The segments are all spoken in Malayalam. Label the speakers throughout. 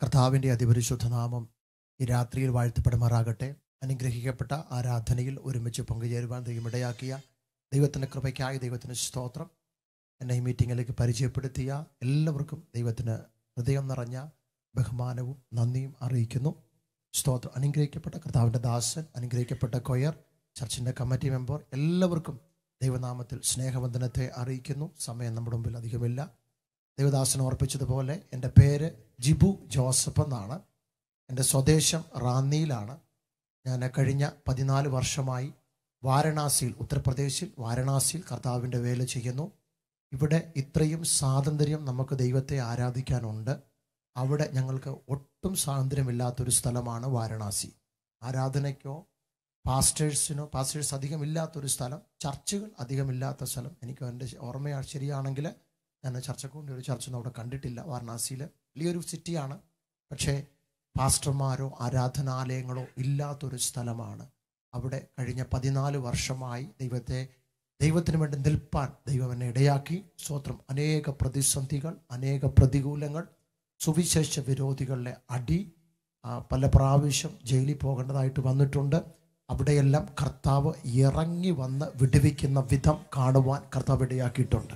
Speaker 1: കർത്താവിൻ്റെ അതിപരിശുദ്ധ നാമം ഈ രാത്രിയിൽ വാഴ്ത്തപ്പെടുമാറാകട്ടെ അനുഗ്രഹിക്കപ്പെട്ട ആരാധനയിൽ ഒരുമിച്ച് പങ്കുചേരുവാൻ ദൈവം ഇടയാക്കിയ ദൈവത്തിൻ്റെ കൃപയ്ക്കായി ദൈവത്തിന് സ്തോത്രം എന്നെ ഈ മീറ്റിങ്ങിലേക്ക് പരിചയപ്പെടുത്തിയ എല്ലാവർക്കും ദൈവത്തിന് ഹൃദയം നിറഞ്ഞ ബഹുമാനവും നന്ദിയും അറിയിക്കുന്നു സ്തോത്രം അനുഗ്രഹിക്കപ്പെട്ട കർത്താവിൻ്റെ ദാസൻ അനുഗ്രഹിക്കപ്പെട്ട കൊയർ ചർച്ചിൻ്റെ കമ്മിറ്റി മെമ്പർ എല്ലാവർക്കും ദൈവനാമത്തിൽ സ്നേഹവന്ദനത്തെ അറിയിക്കുന്നു സമയം നമ്മുടെ മുമ്പിൽ അധികമില്ല ദൈവദാസൻ ഓർപ്പിച്ചതുപോലെ എൻ്റെ പേര് ജിബു ജോസഫ് എന്നാണ് എൻ്റെ സ്വദേശം റാന്നിയിലാണ് ഞാൻ കഴിഞ്ഞ പതിനാല് വർഷമായി വാരണാസിയിൽ ഉത്തർപ്രദേശിൽ വാരണാസിയിൽ കർത്താവിൻ്റെ വേല ചെയ്യുന്നു ഇവിടെ ഇത്രയും സ്വാതന്ത്ര്യം നമുക്ക് ദൈവത്തെ ആരാധിക്കാനുണ്ട് അവിടെ ഞങ്ങൾക്ക് ഒട്ടും സ്വാതന്ത്ര്യമില്ലാത്തൊരു സ്ഥലമാണ് വാരണാസി ആരാധനയ്ക്കോ പാസ്റ്റേഴ്സിനോ പാസ്റ്റേഴ്സ് അധികം ഇല്ലാത്തൊരു സ്ഥലം ചർച്ചുകൾ അധികമില്ലാത്ത സ്ഥലം എനിക്ക് എൻ്റെ ഓർമ്മ ശരിയാണെങ്കിൽ ഞാൻ ചർച്ചക്ക് വേണ്ടി ഒരു ചർച്ച ഒന്നും അവിടെ കണ്ടിട്ടില്ല വാരണാസിയിൽ വലിയൊരു സിറ്റിയാണ് പക്ഷേ പാസ്റ്റർമാരോ ആരാധനാലയങ്ങളോ ഇല്ലാത്തൊരു സ്ഥലമാണ് അവിടെ കഴിഞ്ഞ പതിനാല് വർഷമായി ദൈവത്തെ ദൈവത്തിന് വേണ്ടി നിൽപ്പാൻ ദൈവം എന്നെ ഇടയാക്കി സ്വത്രം അനേക പ്രതിസന്ധികൾ അനേക പ്രതികൂലങ്ങൾ സുവിശേഷ വിരോധികളുടെ അടി ആ, പല പ്രാവശ്യം ജയിലിൽ പോകേണ്ടതായിട്ട് വന്നിട്ടുണ്ട് അവിടെയെല്ലാം കർത്താവ് ഇറങ്ങി വന്ന് വിടുവിക്കുന്ന വിധം കാണുവാൻ കർത്താവ് ഇടയാക്കിയിട്ടുണ്ട്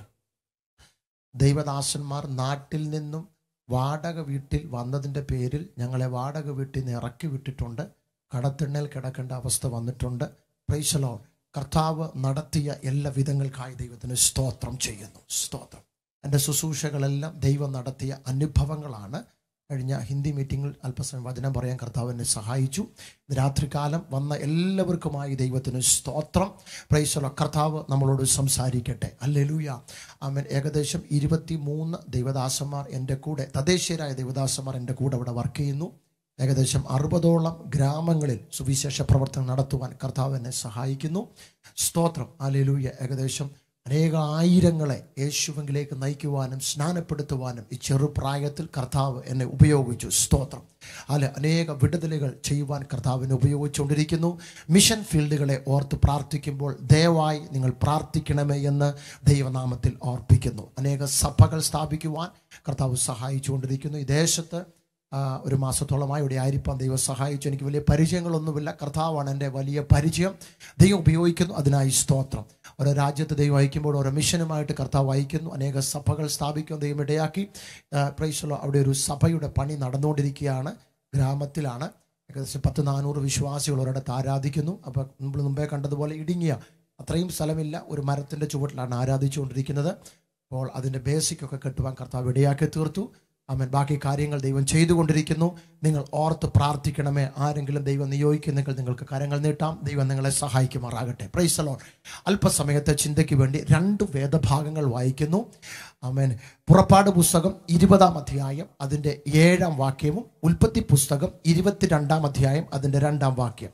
Speaker 1: ദൈവദാസന്മാർ നാട്ടിൽ നിന്നും വാടക വീട്ടിൽ വന്നതിൻ്റെ പേരിൽ ഞങ്ങളെ വാടക വീട്ടിൽ നിന്ന് ഇറക്കി വിട്ടിട്ടുണ്ട് കടത്തിണ്ണൽ കിടക്കേണ്ട അവസ്ഥ വന്നിട്ടുണ്ട് പ്രൈസലോ കർത്താവ് നടത്തിയ എല്ലാ വിധങ്ങൾക്കായി ദൈവത്തിന് സ്തോത്രം ചെയ്യുന്നു സ്തോത്രം എൻ്റെ ശുശ്രൂഷകളെല്ലാം ദൈവം നടത്തിയ അനുഭവങ്ങളാണ് കഴിഞ്ഞ ഹിന്ദി മീറ്റിങ്ങിൽ അല്പസമയം വചനം പറയാൻ കർത്താവ് എന്നെ സഹായിച്ചു ഇന്ന് രാത്രികാലം വന്ന എല്ലാവർക്കുമായി ദൈവത്തിന് സ്തോത്രം പ്രൈസലോ കർത്താവ് നമ്മളോട് സംസാരിക്കട്ടെ അല്ലെലൂയ ആമൻ ഏകദേശം ഇരുപത്തി മൂന്ന് ദൈവദാസന്മാർ എൻ്റെ കൂടെ തദ്ദേശീയരായ ദൈവദാസന്മാർ എൻ്റെ കൂടെ അവിടെ വർക്ക് ചെയ്യുന്നു ഏകദേശം അറുപതോളം ഗ്രാമങ്ങളിൽ സുവിശേഷ പ്രവർത്തനം നടത്തുവാൻ കർത്താവ് എന്നെ സഹായിക്കുന്നു സ്തോത്രം അല്ലെലൂയ ഏകദേശം അനേക ആയിരങ്ങളെ യേശുവെങ്കിലേക്ക് നയിക്കുവാനും സ്നാനപ്പെടുത്തുവാനും ഈ ചെറുപ്രായത്തിൽ കർത്താവ് എന്നെ ഉപയോഗിച്ചു സ്തോത്രം അല്ലെ അനേക വിടുതലുകൾ ചെയ്യുവാൻ കർത്താവിനെ ഉപയോഗിച്ചുകൊണ്ടിരിക്കുന്നു മിഷൻ ഫീൽഡുകളെ ഓർത്ത് പ്രാർത്ഥിക്കുമ്പോൾ ദയവായി നിങ്ങൾ പ്രാർത്ഥിക്കണമേ എന്ന് ദൈവനാമത്തിൽ ഓർപ്പിക്കുന്നു അനേക സഭകൾ സ്ഥാപിക്കുവാൻ കർത്താവ് സഹായിച്ചുകൊണ്ടിരിക്കുന്നു ഈ ദേശത്ത് ആ, ഒരു മാസത്തോളമായി ഇവിടെ ആയിരിക്കാൻ ദൈവം സഹായിച്ചു എനിക്ക് വലിയ പരിചയങ്ങളൊന്നുമില്ല കർത്താവാണ് എൻ്റെ വലിയ പരിചയം ദൈവം ഉപയോഗിക്കുന്നു അതിനായി സ്തോത്രം ഓരോ രാജ്യത്ത് ദൈവം അയക്കുമ്പോൾ ഓരോ മിഷനുമായിട്ട് കർത്താവ് അയക്കുന്നു അനേക സഭകൾ സ്ഥാപിക്കും ദൈവം ഇടയാക്കി പ്രൈസലോ അവിടെ ഒരു സഭയുടെ പണി നടന്നുകൊണ്ടിരിക്കുകയാണ് ഗ്രാമത്തിലാണ് ഏകദേശം പത്ത് നാനൂറ് വിശ്വാസികൾ ഒരിടത്ത് ആരാധിക്കുന്നു അപ്പോൾ നമ്മൾ മുമ്പേ കണ്ടതുപോലെ ഇടുങ്ങിയ അത്രയും സ്ഥലമില്ല ഒരു മരത്തിൻ്റെ ചുവട്ടിലാണ് ആരാധിച്ചുകൊണ്ടിരിക്കുന്നത് അപ്പോൾ അതിൻ്റെ ബേസിക് ഒക്കെ കെട്ടുവാൻ കർത്താവ് ഇടയാക്കി തീർത്തു അവൻ ബാക്കി കാര്യങ്ങൾ ദൈവം ചെയ്തുകൊണ്ടിരിക്കുന്നു നിങ്ങൾ ഓർത്ത് പ്രാർത്ഥിക്കണമേ ആരെങ്കിലും ദൈവം നിയോഗിക്കുന്നെങ്കിൽ നിങ്ങൾക്ക് കരങ്ങൾ നീട്ടാം ദൈവം നിങ്ങളെ സഹായിക്കുമാറാകട്ടെ പ്രൈസലോൺ അല്പസമയത്തെ ചിന്തയ്ക്ക് വേണ്ടി രണ്ട് വേദഭാഗങ്ങൾ വായിക്കുന്നു ആമേൻ പുറപ്പാട് പുസ്തകം ഇരുപതാം അധ്യായം അതിൻ്റെ ഏഴാം വാക്യവും ഉൽപ്പത്തി പുസ്തകം ഇരുപത്തിരണ്ടാം അധ്യായം അതിൻ്റെ രണ്ടാം വാക്യം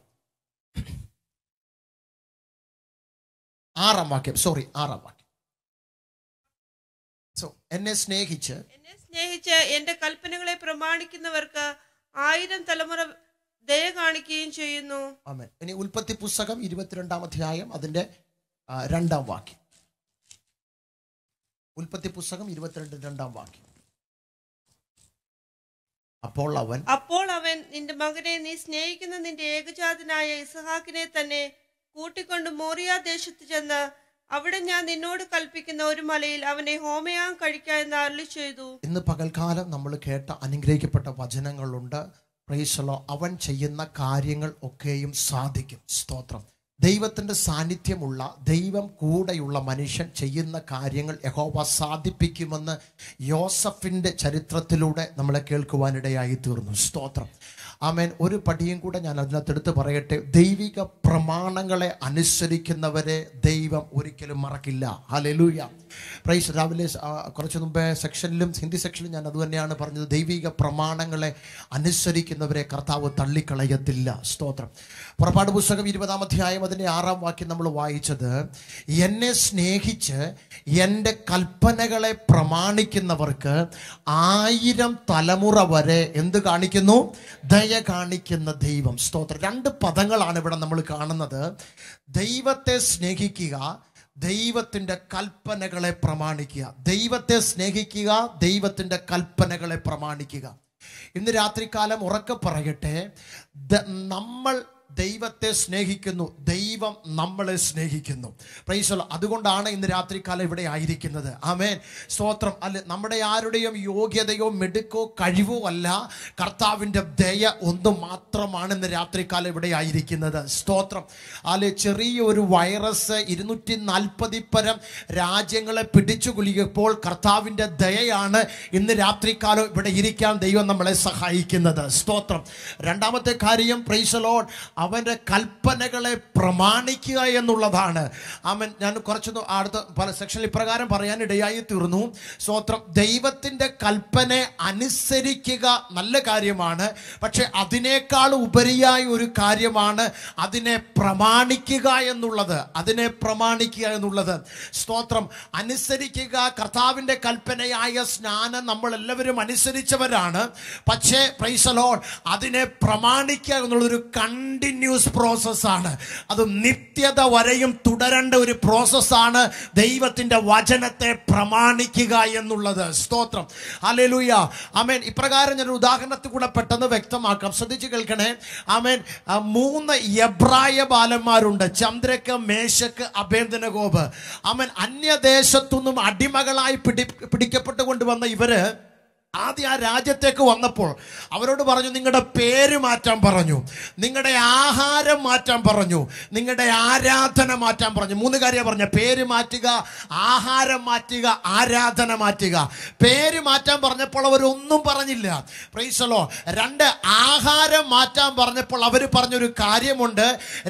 Speaker 1: ആറാം വാക്യം സോറി ആറാം വാക്യം സോ എന്നെ സ്നേഹിച്ച്
Speaker 2: എന്നെ സ്നേഹിച്ച് എന്റെ കൽപ്പനകളെ പ്രമാണിക്കുന്നവർക്ക് ആയിരം തലമുറ ദയ കാണിക്കുകയും ചെയ്യുന്നു
Speaker 1: ആമേൻ ഇനി ഉൽപ്പത്തി പുസ്തകം ഇരുപത്തിരണ്ടാം അധ്യായം അതിന്റെ ആ, രണ്ടാം വാക്യം ഉൽപ്പത്തി പുസ്തകം ഇരുപത്തിരണ്ട് രണ്ടാം വാക്യം അപ്പോൾ അവൻ
Speaker 2: അപ്പോൾ അവൻ നിന്റെ മകനെ നീ സ്നേഹിക്കുന്ന നിന്റെ ഏകജാതനായ ഇസഹാക്കിനെ തന്നെ കൂട്ടിക്കൊണ്ട് മോറിയ ദേശത്ത് ചെന്ന് അവിടെ ഞാൻ നിന്നോട് കൽപ്പിക്കുന്ന ഒരു മലയിൽ അവനെ ഹോമയാഗം കഴിക്കുക എന്ന് അരളി ചെയ്തു
Speaker 1: ഇന്ന് പകൽക്കാലം നമ്മൾ കേട്ട അനുഗ്രഹിക്കപ്പെട്ട വചനങ്ങളുണ്ട് പ്രൈസലോ അവൻ ചെയ്യുന്ന കാര്യങ്ങൾ ഒക്കെയും സാധിക്കും സ്തോത്രം ദൈവത്തിൻ്റെ സാന്നിധ്യമുള്ള ദൈവം കൂടെയുള്ള മനുഷ്യൻ ചെയ്യുന്ന കാര്യങ്ങൾ യഹോവ സാധിപ്പിക്കുമെന്ന് യോസഫിൻ്റെ ചരിത്രത്തിലൂടെ നമ്മളെ കേൾക്കുവാനിടയായി തീർന്നു സ്തോത്രം ആമേൻ ഒരു പടിയും കൂടെ ഞാൻ അതിനകത്ത് എടുത്ത് പറയട്ടെ ദൈവിക പ്രമാണങ്ങളെ അനുസരിക്കുന്നവരെ ദൈവം ഒരിക്കലും മറക്കില്ല ഹലലൂയ പ്രൈസ് രാവിലെ ആ, കുറച്ച് മുമ്പേ സെക്ഷനിലും ഹിന്ദി സെക്ഷനിലും ഞാൻ അതുതന്നെയാണ് പറഞ്ഞത് ദൈവിക പ്രമാണങ്ങളെ അനുസരിക്കുന്നവരെ കർത്താവ് തള്ളിക്കളയത്തില്ല സ്തോത്രം പുറപ്പാട് പുസ്തകം ഇരുപതാം അധ്യായം അതിൻ്റെ ആറാം വാക്യം നമ്മൾ വായിച്ചത് എന്നെ സ്നേഹിച്ച് എൻ്റെ കൽപ്പനകളെ പ്രമാണിക്കുന്നവർക്ക് ആയിരം തലമുറ വരെ എന്ത് കാണിക്കുന്നു ദയ കാണിക്കുന്ന ദൈവം സ്തോത്രം രണ്ട് പദങ്ങളാണ് ഇവിടെ നമ്മൾ കാണുന്നത് ദൈവത്തെ സ്നേഹിക്കുക ദൈവത്തിൻ്റെ കൽപ്പനകളെ പ്രമാണിക്കുക ദൈവത്തെ സ്നേഹിക്കുക ദൈവത്തിൻ്റെ കൽപ്പനകളെ പ്രമാണിക്കുക ഇന്ന് രാത്രികാലം ഉറക്കെ പറയട്ടെ ദ- നമ്മൾ ദൈവത്തെ സ്നേഹിക്കുന്നു ദൈവം നമ്മളെ സ്നേഹിക്കുന്നു പ്രൈസല അതുകൊണ്ടാണ് ഇന്ന് രാത്രികാലം ഇവിടെ ആയിരിക്കുന്നത് ആമേൻ സ്തോത്രം അല്ലെ നമ്മുടെ ആരുടെയും യോഗ്യതയോ മിടുക്കോ കഴിവോ അല്ല കർത്താവിൻ്റെ ദയ ഒന്ന് മാത്രമാണ് ഇന്ന് രാത്രികാലം ഇവിടെ ആയിരിക്കുന്നത് സ്തോത്രം അല്ലെ ചെറിയ ഒരു വൈറസ് ഇരുന്നൂറ്റി നാൽപ്പതി പരം രാജ്യങ്ങളെ പിടിച്ചു കുലിയപ്പോൾ കർത്താവിൻ്റെ ദയയാണ് ഇന്ന് രാത്രികാലം ഇവിടെ ഇരിക്കാൻ ദൈവം നമ്മളെ സഹായിക്കുന്നത് സ്തോത്രം രണ്ടാമത്തെ കാര്യം പ്രൈസലോൺ അവൻ്റെ കൽപ്പനകളെ പ്രമാണിക്കുക എന്നുള്ളതാണ് അവൻ ഞാൻ കുറച്ചൊന്ന് അടുത്ത പല സെക്ഷനിൽ ഇപ്രകാരം പറയാനിടയായി തീർന്നു സ്തോത്രം ദൈവത്തിൻ്റെ കൽപ്പന അനുസരിക്കുക നല്ല കാര്യമാണ് പക്ഷെ അതിനേക്കാൾ ഉപരിയായ ഒരു കാര്യമാണ് അതിനെ പ്രമാണിക്കുക എന്നുള്ളത് അതിനെ പ്രമാണിക്കുക എന്നുള്ളത് സ്തോത്രം അനുസരിക്കുക കർത്താവിൻ്റെ കൽപ്പനയായ സ്നാനം നമ്മൾ എല്ലാവരും അനുസരിച്ചവരാണ് പക്ഷേ പ്രൈസലോൺ അതിനെ പ്രമാണിക്കുക എന്നുള്ളൊരു കണ്ടിന്യൂസ് പ്രോസസ്സാണ് അത് നിത്യത വരെയും തുടരേണ്ട ഒരു പ്രോസസ്സാണ് ദൈവത്തിൻ്റെ വചനത്തെ പ്രമാണിക്കുക എന്നുള്ളത് സ്തോത്രം അല്ലെലൂയ ആമേൻ ഇപ്രകാരം ഞാൻ ഉദാഹരണത്തിൽ കൂടെ പെട്ടെന്ന് വ്യക്തമാക്കാം ശ്രദ്ധിച്ച് കേൾക്കണേ ആമേൻ ആ, മൂന്ന് എബ്രായ ബാലന്മാരുണ്ട് ചന്ദ്രക്ക് മേശക്ക് അഭേദനഗോപ് ആമേൻ അന്യദേശത്തുനിന്നും അടിമകളായി പിടി പിടിക്കപ്പെട്ടുകൊണ്ട് വന്ന ഇവര് ആദ്യം ആ രാജ്യത്തേക്ക് വന്നപ്പോൾ അവരോട് പറഞ്ഞു നിങ്ങളുടെ പേര് മാറ്റാൻ പറഞ്ഞു നിങ്ങളുടെ ആഹാരം മാറ്റാൻ പറഞ്ഞു നിങ്ങളുടെ ആരാധന മാറ്റാൻ പറഞ്ഞു മൂന്ന് കാര്യം പറഞ്ഞ പേര് മാറ്റുക ആഹാരം മാറ്റുക ആരാധന മാറ്റുക പേര് മാറ്റാൻ പറഞ്ഞപ്പോൾ അവരൊന്നും പറഞ്ഞില്ല പ്രൈസലോ രണ്ട് ആഹാരം മാറ്റാൻ പറഞ്ഞപ്പോൾ അവർ പറഞ്ഞൊരു കാര്യമുണ്ട്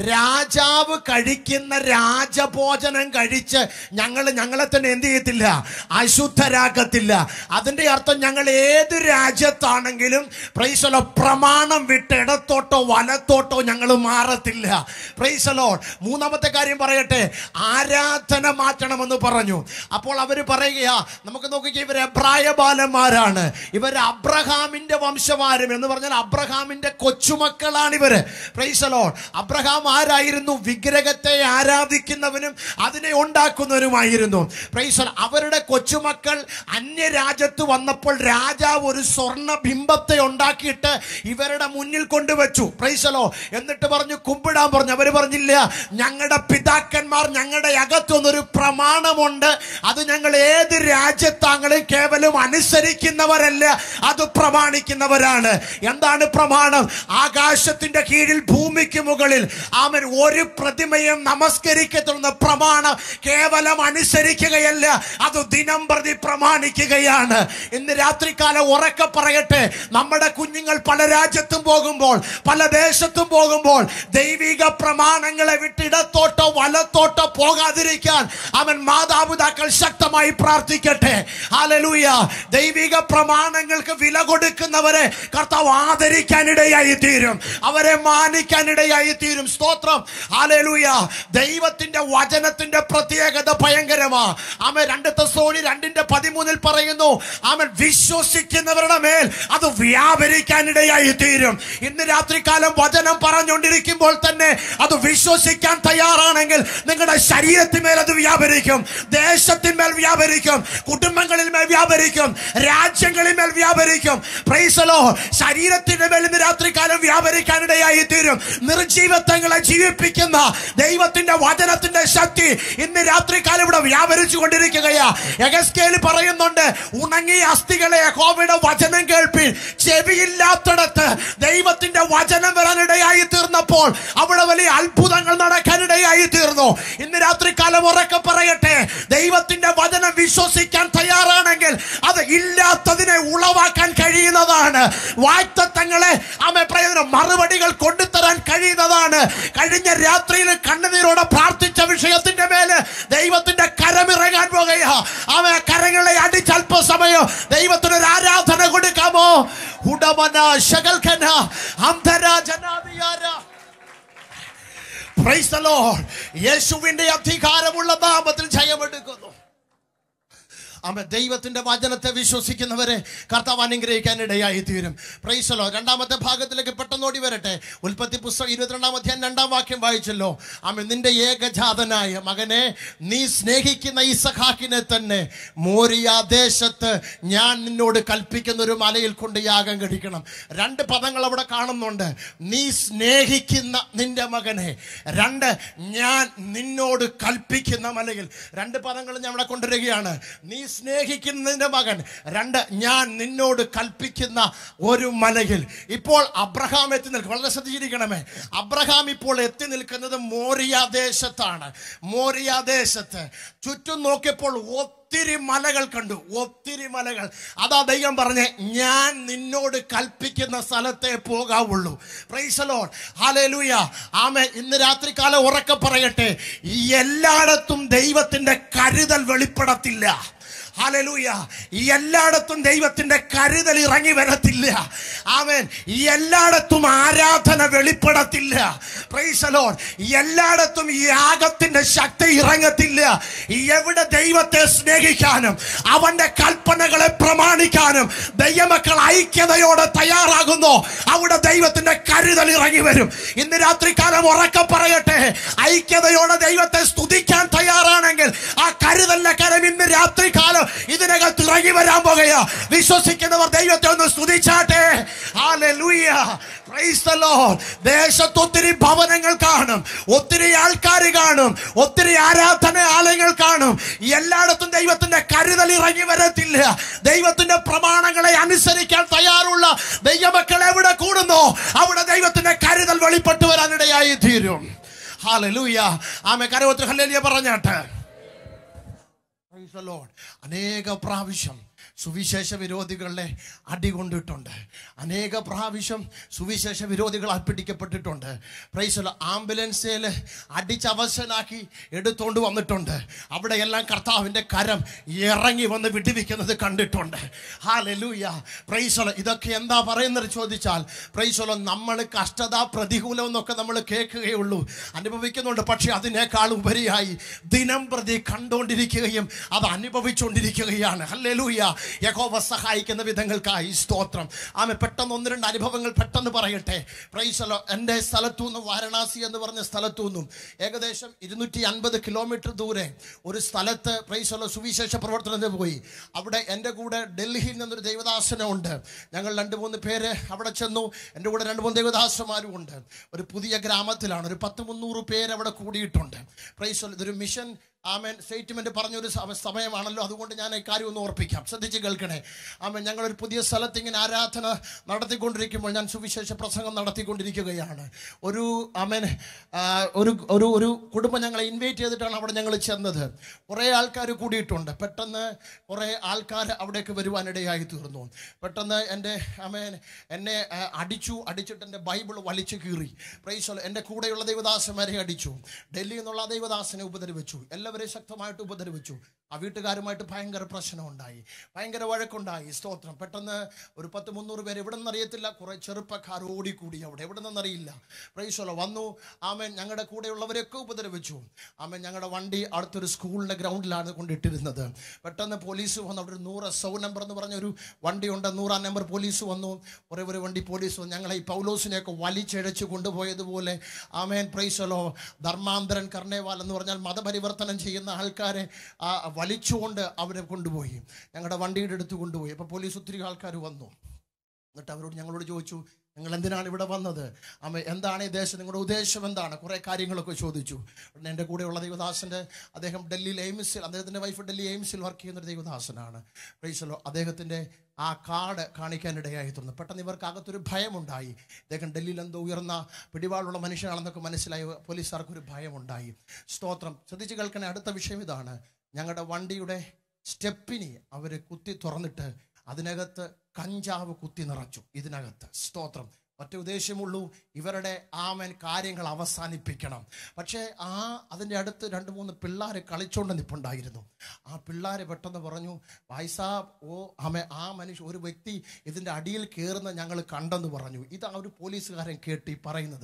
Speaker 1: രാജാവ് കഴിക്കുന്ന രാജഭോജനം കഴിച്ച് ഞങ്ങൾ ഞങ്ങളെ തന്നെ എന്ത് ചെയ്യത്തില്ല അശുദ്ധരാക്കത്തില്ല അതിന്റെ അർത്ഥം ഞങ്ങൾ ഏത് രാജ്യത്താണെങ്കിലും പ്രൈസലോ പ്രമാണം വിട്ട് ഇടത്തോട്ടോ വലത്തോട്ടോ ഞങ്ങൾ മാറത്തില്ല പ്രൈസലോ മൂന്നാമത്തെ കാര്യം പറയട്ടെ ആരാധന മാറ്റണമെന്ന് പറഞ്ഞു അപ്പോൾ അവർ പറയുകയാ നമുക്ക് നോക്കിക്കേ ഇവർ എബ്രായ ബാലന്മാരാണ് ഇവർ അബ്രഹാമിന്റെ വംശമാരും എന്ന് പറഞ്ഞാൽ അബ്രഹാമിന്റെ കൊച്ചുമക്കളാണ് ഇവര് പ്രൈസലോ അബ്രഹാം ആരായിരുന്നു വിഗ്രഹത്തെ ആരാധിക്കുന്നവനും അതിനെ ഉണ്ടാക്കുന്നവനുമായിരുന്നു പ്രൈസൽ അവരുടെ കൊച്ചുമക്കൾ അന്യരാജ്യത്ത് വന്നപ്പോൾ രാജാവ് ഒരു സ്വർണ്ണ ബിംബത്തെ ഉണ്ടാക്കിയിട്ട് ഇവരുടെ മുന്നിൽ കൊണ്ടുവച്ചു പ്രൈസലോ എന്നിട്ട് പറഞ്ഞു കുമ്പിടാൻ പറഞ്ഞു അവര് പറഞ്ഞില്ല ഞങ്ങളുടെ പിതാക്കന്മാർ ഞങ്ങളുടെ അകത്തുനിന്നൊരു പ്രമാണമുണ്ട് അത് ഞങ്ങൾ ഏത് രാജ്യത്താങ്ങളും കേവലം അനുസരിക്കുന്നവരല്ല അത് പ്രമാണിക്കുന്നവരാണ് എന്താണ് പ്രമാണം ആകാശത്തിന്റെ കീഴിൽ ഭൂമിക്ക് മുകളിൽ അവൻ ഒരു പ്രതിമയും നമസ്കരിക്കത്തുന്ന പ്രമാണം കേവലം അനുസരിക്കുകയല്ല അത് ദിനം പ്രതി പ്രമാണിക്കുകയാണ് ഇന്ന് രാത്രികാലം ഉറക്കെ പറയട്ടെ നമ്മുടെ കുഞ്ഞുങ്ങൾ പല രാജ്യത്തും പോകുമ്പോൾ പല ദേശത്തും പോകുമ്പോൾ ദൈവിക പ്രമാണങ്ങളെ വിട്ട് ഇടത്തോട്ടോ വലത്തോട്ടോ പോകാതിരിക്കാൻ അവൻ മാതാപിതാക്കൾ ശക്തമായി പ്രാർത്ഥിക്കട്ടെ ഹാലലൂയ ദൈവിക പ്രമാണങ്ങൾക്ക് വില കൊടുക്കുന്നവരെ കർത്താവ് ആദരിക്കാനിടയായി തീരും അവരെ മാനിക്കാനിടയായി തീരും സ്തോത്രം ഹാലലൂയ ദൈവത്തിന്റെ വചനത്തിന്റെ പ്രത്യേകത ഭയങ്കരമാ ആമൻ രണ്ട് തെസ്സലോനി രണ്ടിന്റെ പതിമൂന്നിൽ പറയുന്നു ആമൻ വിശ്വസിക്കുന്നവരുടെ മേൽ അത് വ്യാപരിക്കാനിടയായി തീരും ഇന്ന് രാത്രികാലം വചനം പറഞ്ഞുകൊണ്ടിരിക്കുമ്പോൾ തന്നെ അത് വിശ്വസിക്കാൻ തയ്യാറാണെങ്കിൽ നിങ്ങളുടെ ശരീരത്തിന്മേൽ അത് വ്യാപരിക്കും ദേശത്തിന്മേൽ വ്യാപരിക്കും കുടുംബങ്ങളിൽ മേൽ വ്യാപരിക്കും രാജ്യങ്ങളിൽ മേൽ വ്യാപരിക്കും പ്രൈസലോ ശരീരത്തിന്റെ മേൽ ഇന്ന് രാത്രികാലം വ്യാപരിക്കാനിടയായി തീരും നിർജീവത്വങ്ങളെ ജീവിപ്പിക്കുന്ന ദൈവത്തിന്റെ വചനത്തിന്റെ ശക്തി ഇന്ന് രാത്രികാലം ഇവിടെ വ്യാപരിച്ചു കൊണ്ടിരിക്കുകയാ എഗസ്കേൽ പറയുന്നുണ്ട് ഉണങ്ങിയ അസ്ഥികളെ യഹോവയുടെ വചനം കേൾപ്പിൻ ചെവിയില്ലാത്തിടത്ത് ദൈവത്തിന്റെ വചനം വരാനിടയായി തീർന്നപ്പോൾ അവിടെ വലിയ അത്ഭുതങ്ങൾ നടക്കാനിടയായി തീർന്നു ഇന്ന് രാത്രികാലം ഉറക്കെ പറയട്ടെ ദൈവത്തിന്റെ വചനം വിശ്വസിക്കാൻ തയ്യാറാണെങ്കിൽ അത് ഇല്ലാത്തതിനെ ഉളവാക്കാൻ കഴിയുന്നതാണ് വായ്ത്തങ്ങളെ ആമെ പ്രയോജനം മറുപടികൾ കൊണ്ടുതരാൻ കഴിയുന്നതാണ് കഴിഞ്ഞ രാത്രിയിൽ കണ്ണുനീരോടെ പ്രാർത്ഥിച്ച വിഷയത്തിന്റെ മേല് ദൈവത്തിന്റെ കരമിറങ്ങാൻ പോകുകയാ ആമെ കരങ്ങളെ അടിച്ച് അല്പസമയം ദൈവത്തിന് ഒരു ആരാധന കൊടുക്കാമോ ഉടമന ശകൽഖന അന്ധരാജനാദിയാര Praise the Lord. യേശുവിന്റെ അധികാരമുള്ള നാമത്തിൽ ജയമെടുക്കുന്നു ആമേ ദൈവത്തിന്റെ വചനത്തെ വിശ്വസിക്കുന്നവരെ കർത്താവ് അനുഗ്രഹിക്കാൻ ഇടയായി തീരും പ്രൈസലോ രണ്ടാമത്തെ ഭാഗത്തിലേക്ക് പെട്ടെന്ന് ഓടി വരട്ടെ ഉൽപ്പത്തി പുസ്തകം ഇരുപത്തിരണ്ടാം അധ്യായം രണ്ടാം വാക്യം വായിച്ചല്ലോ ആമേ നിന്റെ ഏകജാതനായ മകനെ നീ സ്നേഹിക്കുന്ന ഈ സഖാക്കിനെ തന്നെ മോരിയ ദേശത്ത് ഞാൻ നിന്നോട് കൽപ്പിക്കുന്ന ഒരു മലയിൽ കൊണ്ട് യാഗം കഴിക്കണം രണ്ട് പദങ്ങൾ അവിടെ കാണുന്നുണ്ട് നീ സ്നേഹിക്കുന്ന നിന്റെ മകനെ രണ്ട് ഞാൻ നിന്നോട് കൽപ്പിക്കുന്ന മലയിൽ രണ്ട് പദങ്ങൾ ഞാൻ അവിടെ കൊണ്ടുവരികയാണ് നീ സ്നേഹിക്കുന്ന നിന്റെ മകൻ രണ്ട് ഞാൻ നിന്നോട് കൽപ്പിക്കുന്ന ഒരു മലയിൽ ഇപ്പോൾ അബ്രഹാം എത്തി നിൽക്കും വളരെ ശ്രദ്ധിച്ചിരിക്കണമേ അബ്രഹാം ഇപ്പോൾ എത്തി നിൽക്കുന്നത് മോറിയ ദേശത്താണ് മോറിയ ദേശത്ത് ചുറ്റും നോക്കിയപ്പോൾ ഒത്തിരി മലകൾ കണ്ടു ഒത്തിരി മലകൾ അതാ ദൈവം പറഞ്ഞേ ഞാൻ നിന്നോട് കൽപ്പിക്കുന്ന സ്ഥലത്തെ പോകാവുള്ളൂ പ്രൈസലോൺ ഹാലേലൂയ ആമേ ഇന്ന് രാത്രികാലം ഉറക്കെ പറയട്ടെ എല്ലായിടത്തും ദൈവത്തിന്റെ കരുതൽ വെളിപ്പെടത്തില്ല ഹലലൂയ എല്ലായിടത്തും ദൈവത്തിന്റെ കരുതൽ ഇറങ്ങി വരത്തില്ല ആമേൻ എല്ലായിടത്തും ആരാധന വെളിപ്പെടത്തില്ല പ്രൈസലോൺ എല്ലായിടത്തും ഈ യാഗത്തിന്റെ ശക്തി ഇറങ്ങത്തില്ല എവിടെ ദൈവത്തെ സ്നേഹിക്കാനും അവന്റെ കൽപ്പനകളെ പ്രമാണിക്കാനും ദൈവമക്കൾ ഐക്യതയോടെ തയ്യാറാകുന്നു അവിടെ ദൈവത്തിന്റെ കരുതൽ ഇറങ്ങി വരും ഇന്ന് രാത്രികാലം ഉറക്കം പറയട്ടെ ഐക്യതയോടെ ദൈവത്തെ സ്തുതിക്കാൻ തയ്യാറാണെങ്കിൽ ആ കരുതലിന്റെ കരം ഇന്ന് രാത്രികാലം ഇതിനകത്ത് ഇറങ്ങി വരാൻ പോകുക വിശ്വസിക്കുന്നവർ ദൈവത്തെ ഒന്ന് സ്തുതിച്ചാട്ടെ ഹല്ലേലൂയ പ്രൈസ് ദി ലോർഡ് ദേശത്ത് ഒത്തിരി ഭവനങ്ങൾ കാണും ഒത്തിരി ആൾക്കാർ കാണും ഒത്തിരി ആരാധന ആലയങ്ങൾ കാണും എല്ലായിടത്തും ദൈവത്തിന്റെ കരുതൽ ഇറങ്ങി വരത്തില്ല ദൈവത്തിന്റെ പ്രമാണങ്ങളെ അനുസരിക്കാൻ തയ്യാറുള്ള ദൈവമക്കൾ എവിടെ കൂടുന്നോ അവിടെ ദൈവത്തിന്റെ കരുതൽ വെളിപ്പെട്ടു വരാനിടയായി തീരും ഹാലലൂയ ആമെ കരവത്തിൽ ഹല്ലേലൂയ പറഞ്ഞാട്ടെ Praise the Lord. അനേക പ്രാവശ്യം സുവിശേഷ വിരോധികളെ അടികൊണ്ടിട്ടുണ്ട് അനേക പ്രാവശ്യം സുവിശേഷ വിരോധികളാൽ പിടിക്കപ്പെട്ടിട്ടുണ്ട് പ്രൈസ് ആംബുലൻസിൽ അടിച്ചവശനാക്കി എടുത്തുകൊണ്ട് വന്നിട്ടുണ്ട് അവിടെയെല്ലാം കർത്താവിൻ്റെ കരം ഇറങ്ങി വന്ന് വിടുവിക്കുന്നത് കണ്ടിട്ടുണ്ട് ഹാ ലെലൂയ പ്രൈസോല ഇതൊക്കെ എന്താ പറയുന്നത് ചോദിച്ചാൽ പ്രൈസോല നമ്മൾ കഷ്ടത പ്രതികൂലം എന്നൊക്കെ നമ്മൾ കേൾക്കുകയുള്ളൂ അനുഭവിക്കുന്നുണ്ട് പക്ഷെ അതിനേക്കാൾ ഉപരിയായി ദിനം പ്രതി കണ്ടുകൊണ്ടിരിക്കുകയും അത് അനുഭവിച്ചുകൊണ്ടിരിക്കുകയാണ് ഹല്ലേലൂയ യഹോവ സഹായിക്കുന്ന വിധങ്ങൾക്കായി സ്തോത്രം ആമെ പെട്ടെന്ന് ഒന്ന് രണ്ട് അനുഭവങ്ങൾ പെട്ടെന്ന് പറയട്ടെ പ്രൈസലോ എൻ്റെ സ്ഥലത്തു നിന്നും വാരണാസി എന്ന് പറഞ്ഞ സ്ഥലത്തു നിന്നും ഏകദേശം ഇരുന്നൂറ്റി അൻപത് കിലോമീറ്റർ ദൂരെ ഒരു സ്ഥലത്ത് പ്രൈസലോ സുവിശേഷ പ്രവർത്തനത്തിന് പോയി അവിടെ എൻ്റെ കൂടെ ഡൽഹിയിൽ നിന്നൊരു ദൈവദാസനുണ്ട് ഞങ്ങൾ രണ്ട് മൂന്ന് പേര് അവിടെ ചെന്നു എൻ്റെ കൂടെ രണ്ട് മൂന്ന് ദൈവദാസന്മാരും ഉണ്ട് ഒരു പുതിയ ഗ്രാമത്തിലാണ് ഒരു പത്ത് മുന്നൂറ് പേര് അവിടെ കൂടിയിട്ടുണ്ട് പ്രൈസലോ ഇതൊരു മിഷൻ ആമേൻ സ്റ്റേറ്റ്മെന്റ് പറഞ്ഞൊരു സമ- സമയമാണല്ലോ അതുകൊണ്ട് ഞാൻ ഈ കാര്യം ഒന്ന് ഓർപ്പിക്കാം ശ്രദ്ധിച്ച് കേൾക്കണേ ആമേൻ ഞങ്ങളൊരു പുതിയ സ്ഥലത്ത് ഇങ്ങനെ ആരാധന നടത്തിക്കൊണ്ടിരിക്കുമ്പോൾ ഞാൻ സുവിശേഷ പ്രസംഗം നടത്തിക്കൊണ്ടിരിക്കുകയാണ് ഒരു ആമേൻ ആ, ഒരു ഒരു ഒരു കുടുംബം ഞങ്ങളെ ഇൻവൈറ്റ് ചെയ്തിട്ടാണ് അവിടെ ഞങ്ങൾ ചെന്നത് കുറേ ആൾക്കാർ കൂടിയിട്ടുണ്ട് പെട്ടെന്ന് കുറേ ആൾക്കാർ അവിടേക്ക് വരുവാനിടയായി തീർന്നു പെട്ടെന്ന് എൻ്റെ ആമേൻ എന്നെ ആ, അടിച്ചു അടിച്ചിട്ട് എൻ്റെ ബൈബിൾ വലിച്ചു കീറി പ്രൈസോ എൻ്റെ കൂടെയുള്ള ദൈവദാസന്മാരെ അടിച്ചു ഡൽഹി എന്നുള്ള ദൈവദാസനെ ഉപദ്രവിച്ചു എല്ലാവരെയും ശക്തമായിട്ട് ഉപദ്രവിച്ചു ആ വീട്ടുകാരുമായിട്ട് ഭയങ്കര പ്രശ്നം ഉണ്ടായി ഭയങ്കര വഴക്കുണ്ടായി സ്തോത്രം പെട്ടെന്ന് ഒരു പത്ത് മുന്നൂറ് പേര് എവിടെ നിന്നറിയത്തില്ല കുറെ ചെറുപ്പക്കാർ ഓടിക്കൂടി അവിടെ എവിടെ നിന്നറിയില്ല പ്രൈസോല വന്നു ആമൻ ഞങ്ങളുടെ കൂടെയുള്ളവരെയൊക്കെ ഉപദ്രവിച്ചു ആമൻ ഞങ്ങളുടെ വണ്ടി അടുത്തൊരു സ്കൂളിൻ്റെ ഗ്രൗണ്ടിലാണ് കൊണ്ടിട്ടിരുന്നത് പെട്ടെന്ന് പോലീസ് വന്നു അവിടെ ഒരു നൂറ് സൗ നമ്പർ എന്ന് പറഞ്ഞ ഒരു വണ്ടി ഉണ്ട് നൂറാം നമ്പർ പോലീസ് വന്നു ഒരേ ഒരു വണ്ടി പോലീസ് വന്നു ഞങ്ങളെ ഈ പൗലോസിനെയൊക്കെ വലിച്ചിഴച്ച് കൊണ്ടുപോയതുപോലെ ആമേൻ പ്രൈസലോ ധർമാന്തരൻ കർണേവാൽ എന്ന് പറഞ്ഞാൽ മതപരിവർത്തനം ചെയ്യുന്ന ആൾക്കാരെ ആ വലിച്ചുകൊണ്ട് അവരെ കൊണ്ടുപോയി ഞങ്ങളുടെ വണ്ടിയുടെ അടുത്ത് കൊണ്ടുപോയി അപ്പോൾ പോലീസ് ഒത്തിരി ആൾക്കാർ വന്നു എന്നിട്ട് അവരോട് ഞങ്ങളോട് ചോദിച്ചു നിങ്ങൾ എന്തിനാണ് ഇവിടെ വന്നത് അമ്മ എന്താണ് ഈ ദേശം നിങ്ങളുടെ ഉദ്ദേശം എന്താണ് കുറേ കാര്യങ്ങളൊക്കെ ചോദിച്ചു ഉടനെ എൻ്റെ കൂടെയുള്ള ദൈവദാസൻ്റെ അദ്ദേഹം ഡൽഹിയിൽ എയിംസിൽ അദ്ദേഹത്തിൻ്റെ വൈഫ് ഡൽഹി എയിംസിൽ വർക്ക് ചെയ്യുന്ന ഒരു ദൈവദാസനാണ് പ്രൈസലോ അദ്ദേഹത്തിൻ്റെ ആ കാർഡ് കാണിക്കാനിടയായി തീർന്നു പെട്ടെന്ന് ഇവർക്ക് അകത്തൊരു ഭയമുണ്ടായി അദ്ദേഹം ഡൽഹിയിൽ എന്തോ ഉയർന്ന പിടിവാളുള്ള മനുഷ്യനാണെന്നൊക്കെ മനസ്സിലായി പോലീസുകാർക്കൊരു ഭയമുണ്ടായി സ്തോത്രം ശ്രദ്ധിച്ച് കേൾക്കണേ അടുത്ത വിഷയം ഇതാണ് ഞങ്ങളുടെ വണ്ടിയുടെ സ്റ്റെപ്പിനി അവർ കുത്തി തുറന്നിട്ട് അതിനകത്ത് കഞ്ചാവ് കുത്തി നിറച്ചു ഇതിനകത്ത് സ്തോത്രം ഒറ്റ ഉദ്ദേശമുള്ളൂ ഇവരുടെ ആമൻ കാര്യങ്ങൾ അവസാനിപ്പിക്കണം പക്ഷേ ആ അതിൻ്റെ അടുത്ത് രണ്ട് മൂന്ന് പിള്ളേർ കളിച്ചോണ്ട് നിൽപ്പുണ്ടായിരുന്നു ആ പിള്ളേർ പെട്ടെന്ന് പറഞ്ഞു വൈസാബ് ഓ ആമ ആ മനുഷ്യ ഒരു വ്യക്തി ഇതിൻ്റെ അടിയിൽ കയറുന്ന ഞങ്ങൾ കണ്ടെന്ന് പറഞ്ഞു ഇത് ആ ഒരു പോലീസുകാരൻ കേട്ടി പറയുന്നത്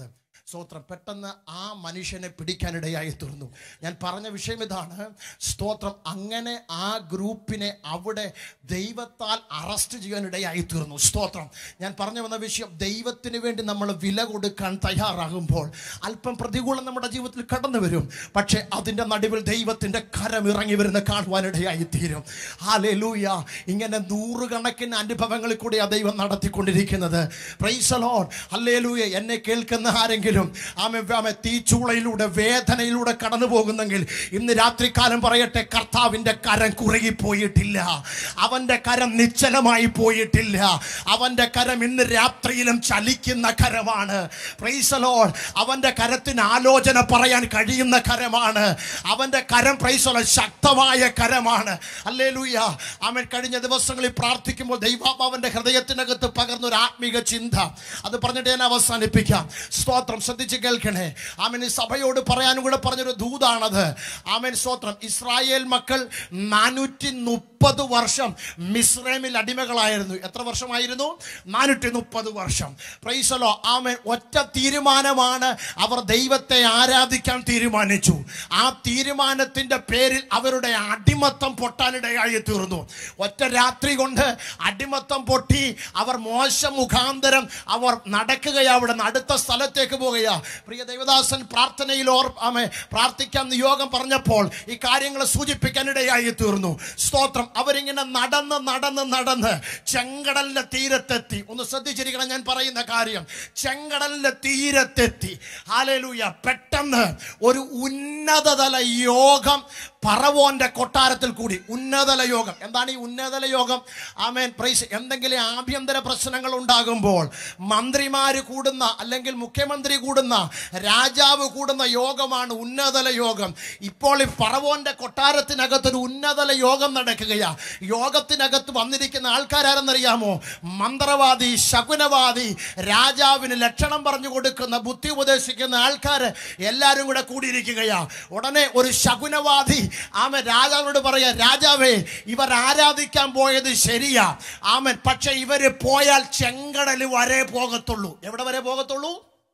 Speaker 1: സ്തോത്രം പെട്ടെന്ന് ആ മനുഷ്യനെ പിടിക്കാനിടയായി തീർന്നു ഞാൻ പറഞ്ഞ വിഷയം ഇതാണ് സ്തോത്രം അങ്ങനെ ആ ഗ്രൂപ്പിനെ അവിടെ ദൈവത്താൽ അറസ്റ്റ് ചെയ്യാനിടയായി തീർന്നു സ്തോത്രം ഞാൻ പറഞ്ഞു വന്ന വിഷയം ദൈവത്തിന് വേണ്ടി നമ്മൾ വില കൊടുക്കാൻ തയ്യാറാകുമ്പോൾ അല്പം പ്രതികൂലം നമ്മുടെ ജീവിതത്തിൽ കടന്നു വരും പക്ഷേ അതിൻ്റെ നടുവിൽ ദൈവത്തിൻ്റെ കരം ഇറങ്ങി വരുന്ന കാണുവാനിടയായി തീരും ഹാലേ ലൂയ ഇങ്ങനെ നൂറുകണക്കിന് അനുഭവങ്ങളിൽ കൂടി ആ ദൈവം നടത്തിക്കൊണ്ടിരിക്കുന്നത് പ്രൈസലോൺ ഹല്ലേ ലൂയ എന്നെ കേൾക്കുന്ന ആരെങ്കിലും ആമെ ആമെ തീച്ചൂളയിലൂടെ വേദനയിലൂടെ കടന്നു പോകുന്നെങ്കിൽ ഇന്ന് രാത്രികാലം പറയട്ടെ കർത്താവിൻ്റെ കരം കുറുകിപ്പോയിട്ടില്ല അവൻ്റെ കരം നിശ്ചലമായി പോയിട്ടില്ല അവൻ്റെ കരം ഇന്ന് രാത്രിയിലും ചലിക്കുന്ന കരമാണ് പ്രൈസലോൺ അവൻ്റെ കരത്തിന് ആലോചന പറയാൻ കഴിയുന്ന കരമാണ് അവൻ്റെ കരം പ്രൈസലോൺ ശക്തമായ കരമാണ് അല്ലേ ലൂയ അവൻ കഴിഞ്ഞ ദിവസങ്ങളിൽ പ്രാർത്ഥിക്കുമ്പോൾ ദൈവാത്മാവൻ്റെ ഹൃദയത്തിനകത്ത് പകർന്നൊരു ആത്മീക ചിന്ത അത് പറഞ്ഞിട്ട് ഞാൻ അവസാനിപ്പിക്കാം സ്തോത്രം ശ്രദ്ധിച്ച് കേൾക്കണേ ആമൻ ഈ സഭയോട് പറയാനും കൂടെ പറഞ്ഞൊരു ദൂതാണത് ആമൻ സ്തോത്രം ഇസ്രായേൽ മക്കൾ നാനൂറ്റി മുപ്പത് വർഷം മിസ്രൈമിൽ അടിമകളായിരുന്നു എത്ര വർഷമായിരുന്നു നാനൂറ്റി മുപ്പത് വർഷം പ്രൈസലോ ആമൻ ഒറ്റ തീരുമാനമാണ് അവർ ദൈവത്തെ ആരാധിക്കാൻ തീരുമാനിച്ചു ആ തീരുമാനത്തിന്റെ പേരിൽ അവരുടെ അടിമത്തം പൊട്ടാനിടയായി തീർന്നു ഒറ്റ രാത്രി കൊണ്ട് അടിമത്തം പൊട്ടി അവർ മോശം മുഖാന്തരം അവർ നടക്കുകയാ അവിടെ നിന്ന് അടുത്ത സ്ഥലത്തേക്ക് പോകുകയാ പ്രിയ ദൈവദാസൻ പ്രാർത്ഥനയിൽ ഓർ ആമേ പ്രാർത്ഥിക്കാൻ നിയോഗം പറഞ്ഞപ്പോൾ ഈ കാര്യങ്ങൾ സൂചിപ്പിക്കാനിടയായി തീർന്നു സ്തോത്രം അവരിങ്ങനെ നടന്ന് നടന്ന് നടന്ന് ചെങ്കടലിന്റെ തീരത്തെത്തി ഒന്ന് ശ്രദ്ധിച്ചിരിക്കണം ഞാൻ പറയുന്ന കാര്യം ചെങ്കടലിന്റെ തീരത്തെത്തി ഹാലലൂയ പെട്ടെന്ന് ഒരു ഉന്നതതല യോഗം പറവോന്റെ കൊട്ടാരത്തിൽ കൂടി ഉന്നതല യോഗം എന്താണ് ഈ ഉന്നതല യോഗം ആമേൻ പ്രൈസ് എന്തെങ്കിലും ആഭ്യന്തര പ്രശ്നങ്ങൾ ഉണ്ടാകുമ്പോൾ മന്ത്രിമാര് കൂടുന്ന അല്ലെങ്കിൽ മുഖ്യമന്ത്രി കൂടുന്ന രാജാവ് കൂടുന്ന യോഗമാണ് ഉന്നതല യോഗം ഇപ്പോൾ ഈ പറവോന്റെ കൊട്ടാരത്തിനകത്ത് ഒരു ഉന്നതല യോഗം നടക്കുകയാ യോഗത്തിനകത്ത് വന്നിരിക്കുന്ന ആൾക്കാരാരെന്നറിയാമോ മന്ത്രവാദി ശകുനവാദി രാജാവിന് ലക്ഷണം പറഞ്ഞു കൊടുക്കുന്ന ബുദ്ധി ഉപദേശിക്കുന്ന ആൾക്കാര് എല്ലാവരും കൂടെ കൂടിയിരിക്കുകയാ ഉടനെ ഒരു ശകുനവാദി ആമൻ രാജാവിനോട് പറയാ രാജാവേ ഇവർ ആരാധിക്കാൻ പോയത് ശരിയാ ആമൻ പക്ഷെ ഇവര് പോയാൽ ചെങ്കടൽ വരെ പോകത്തുള്ളൂ എവിടെ വരെ പോകത്തുള്ളൂ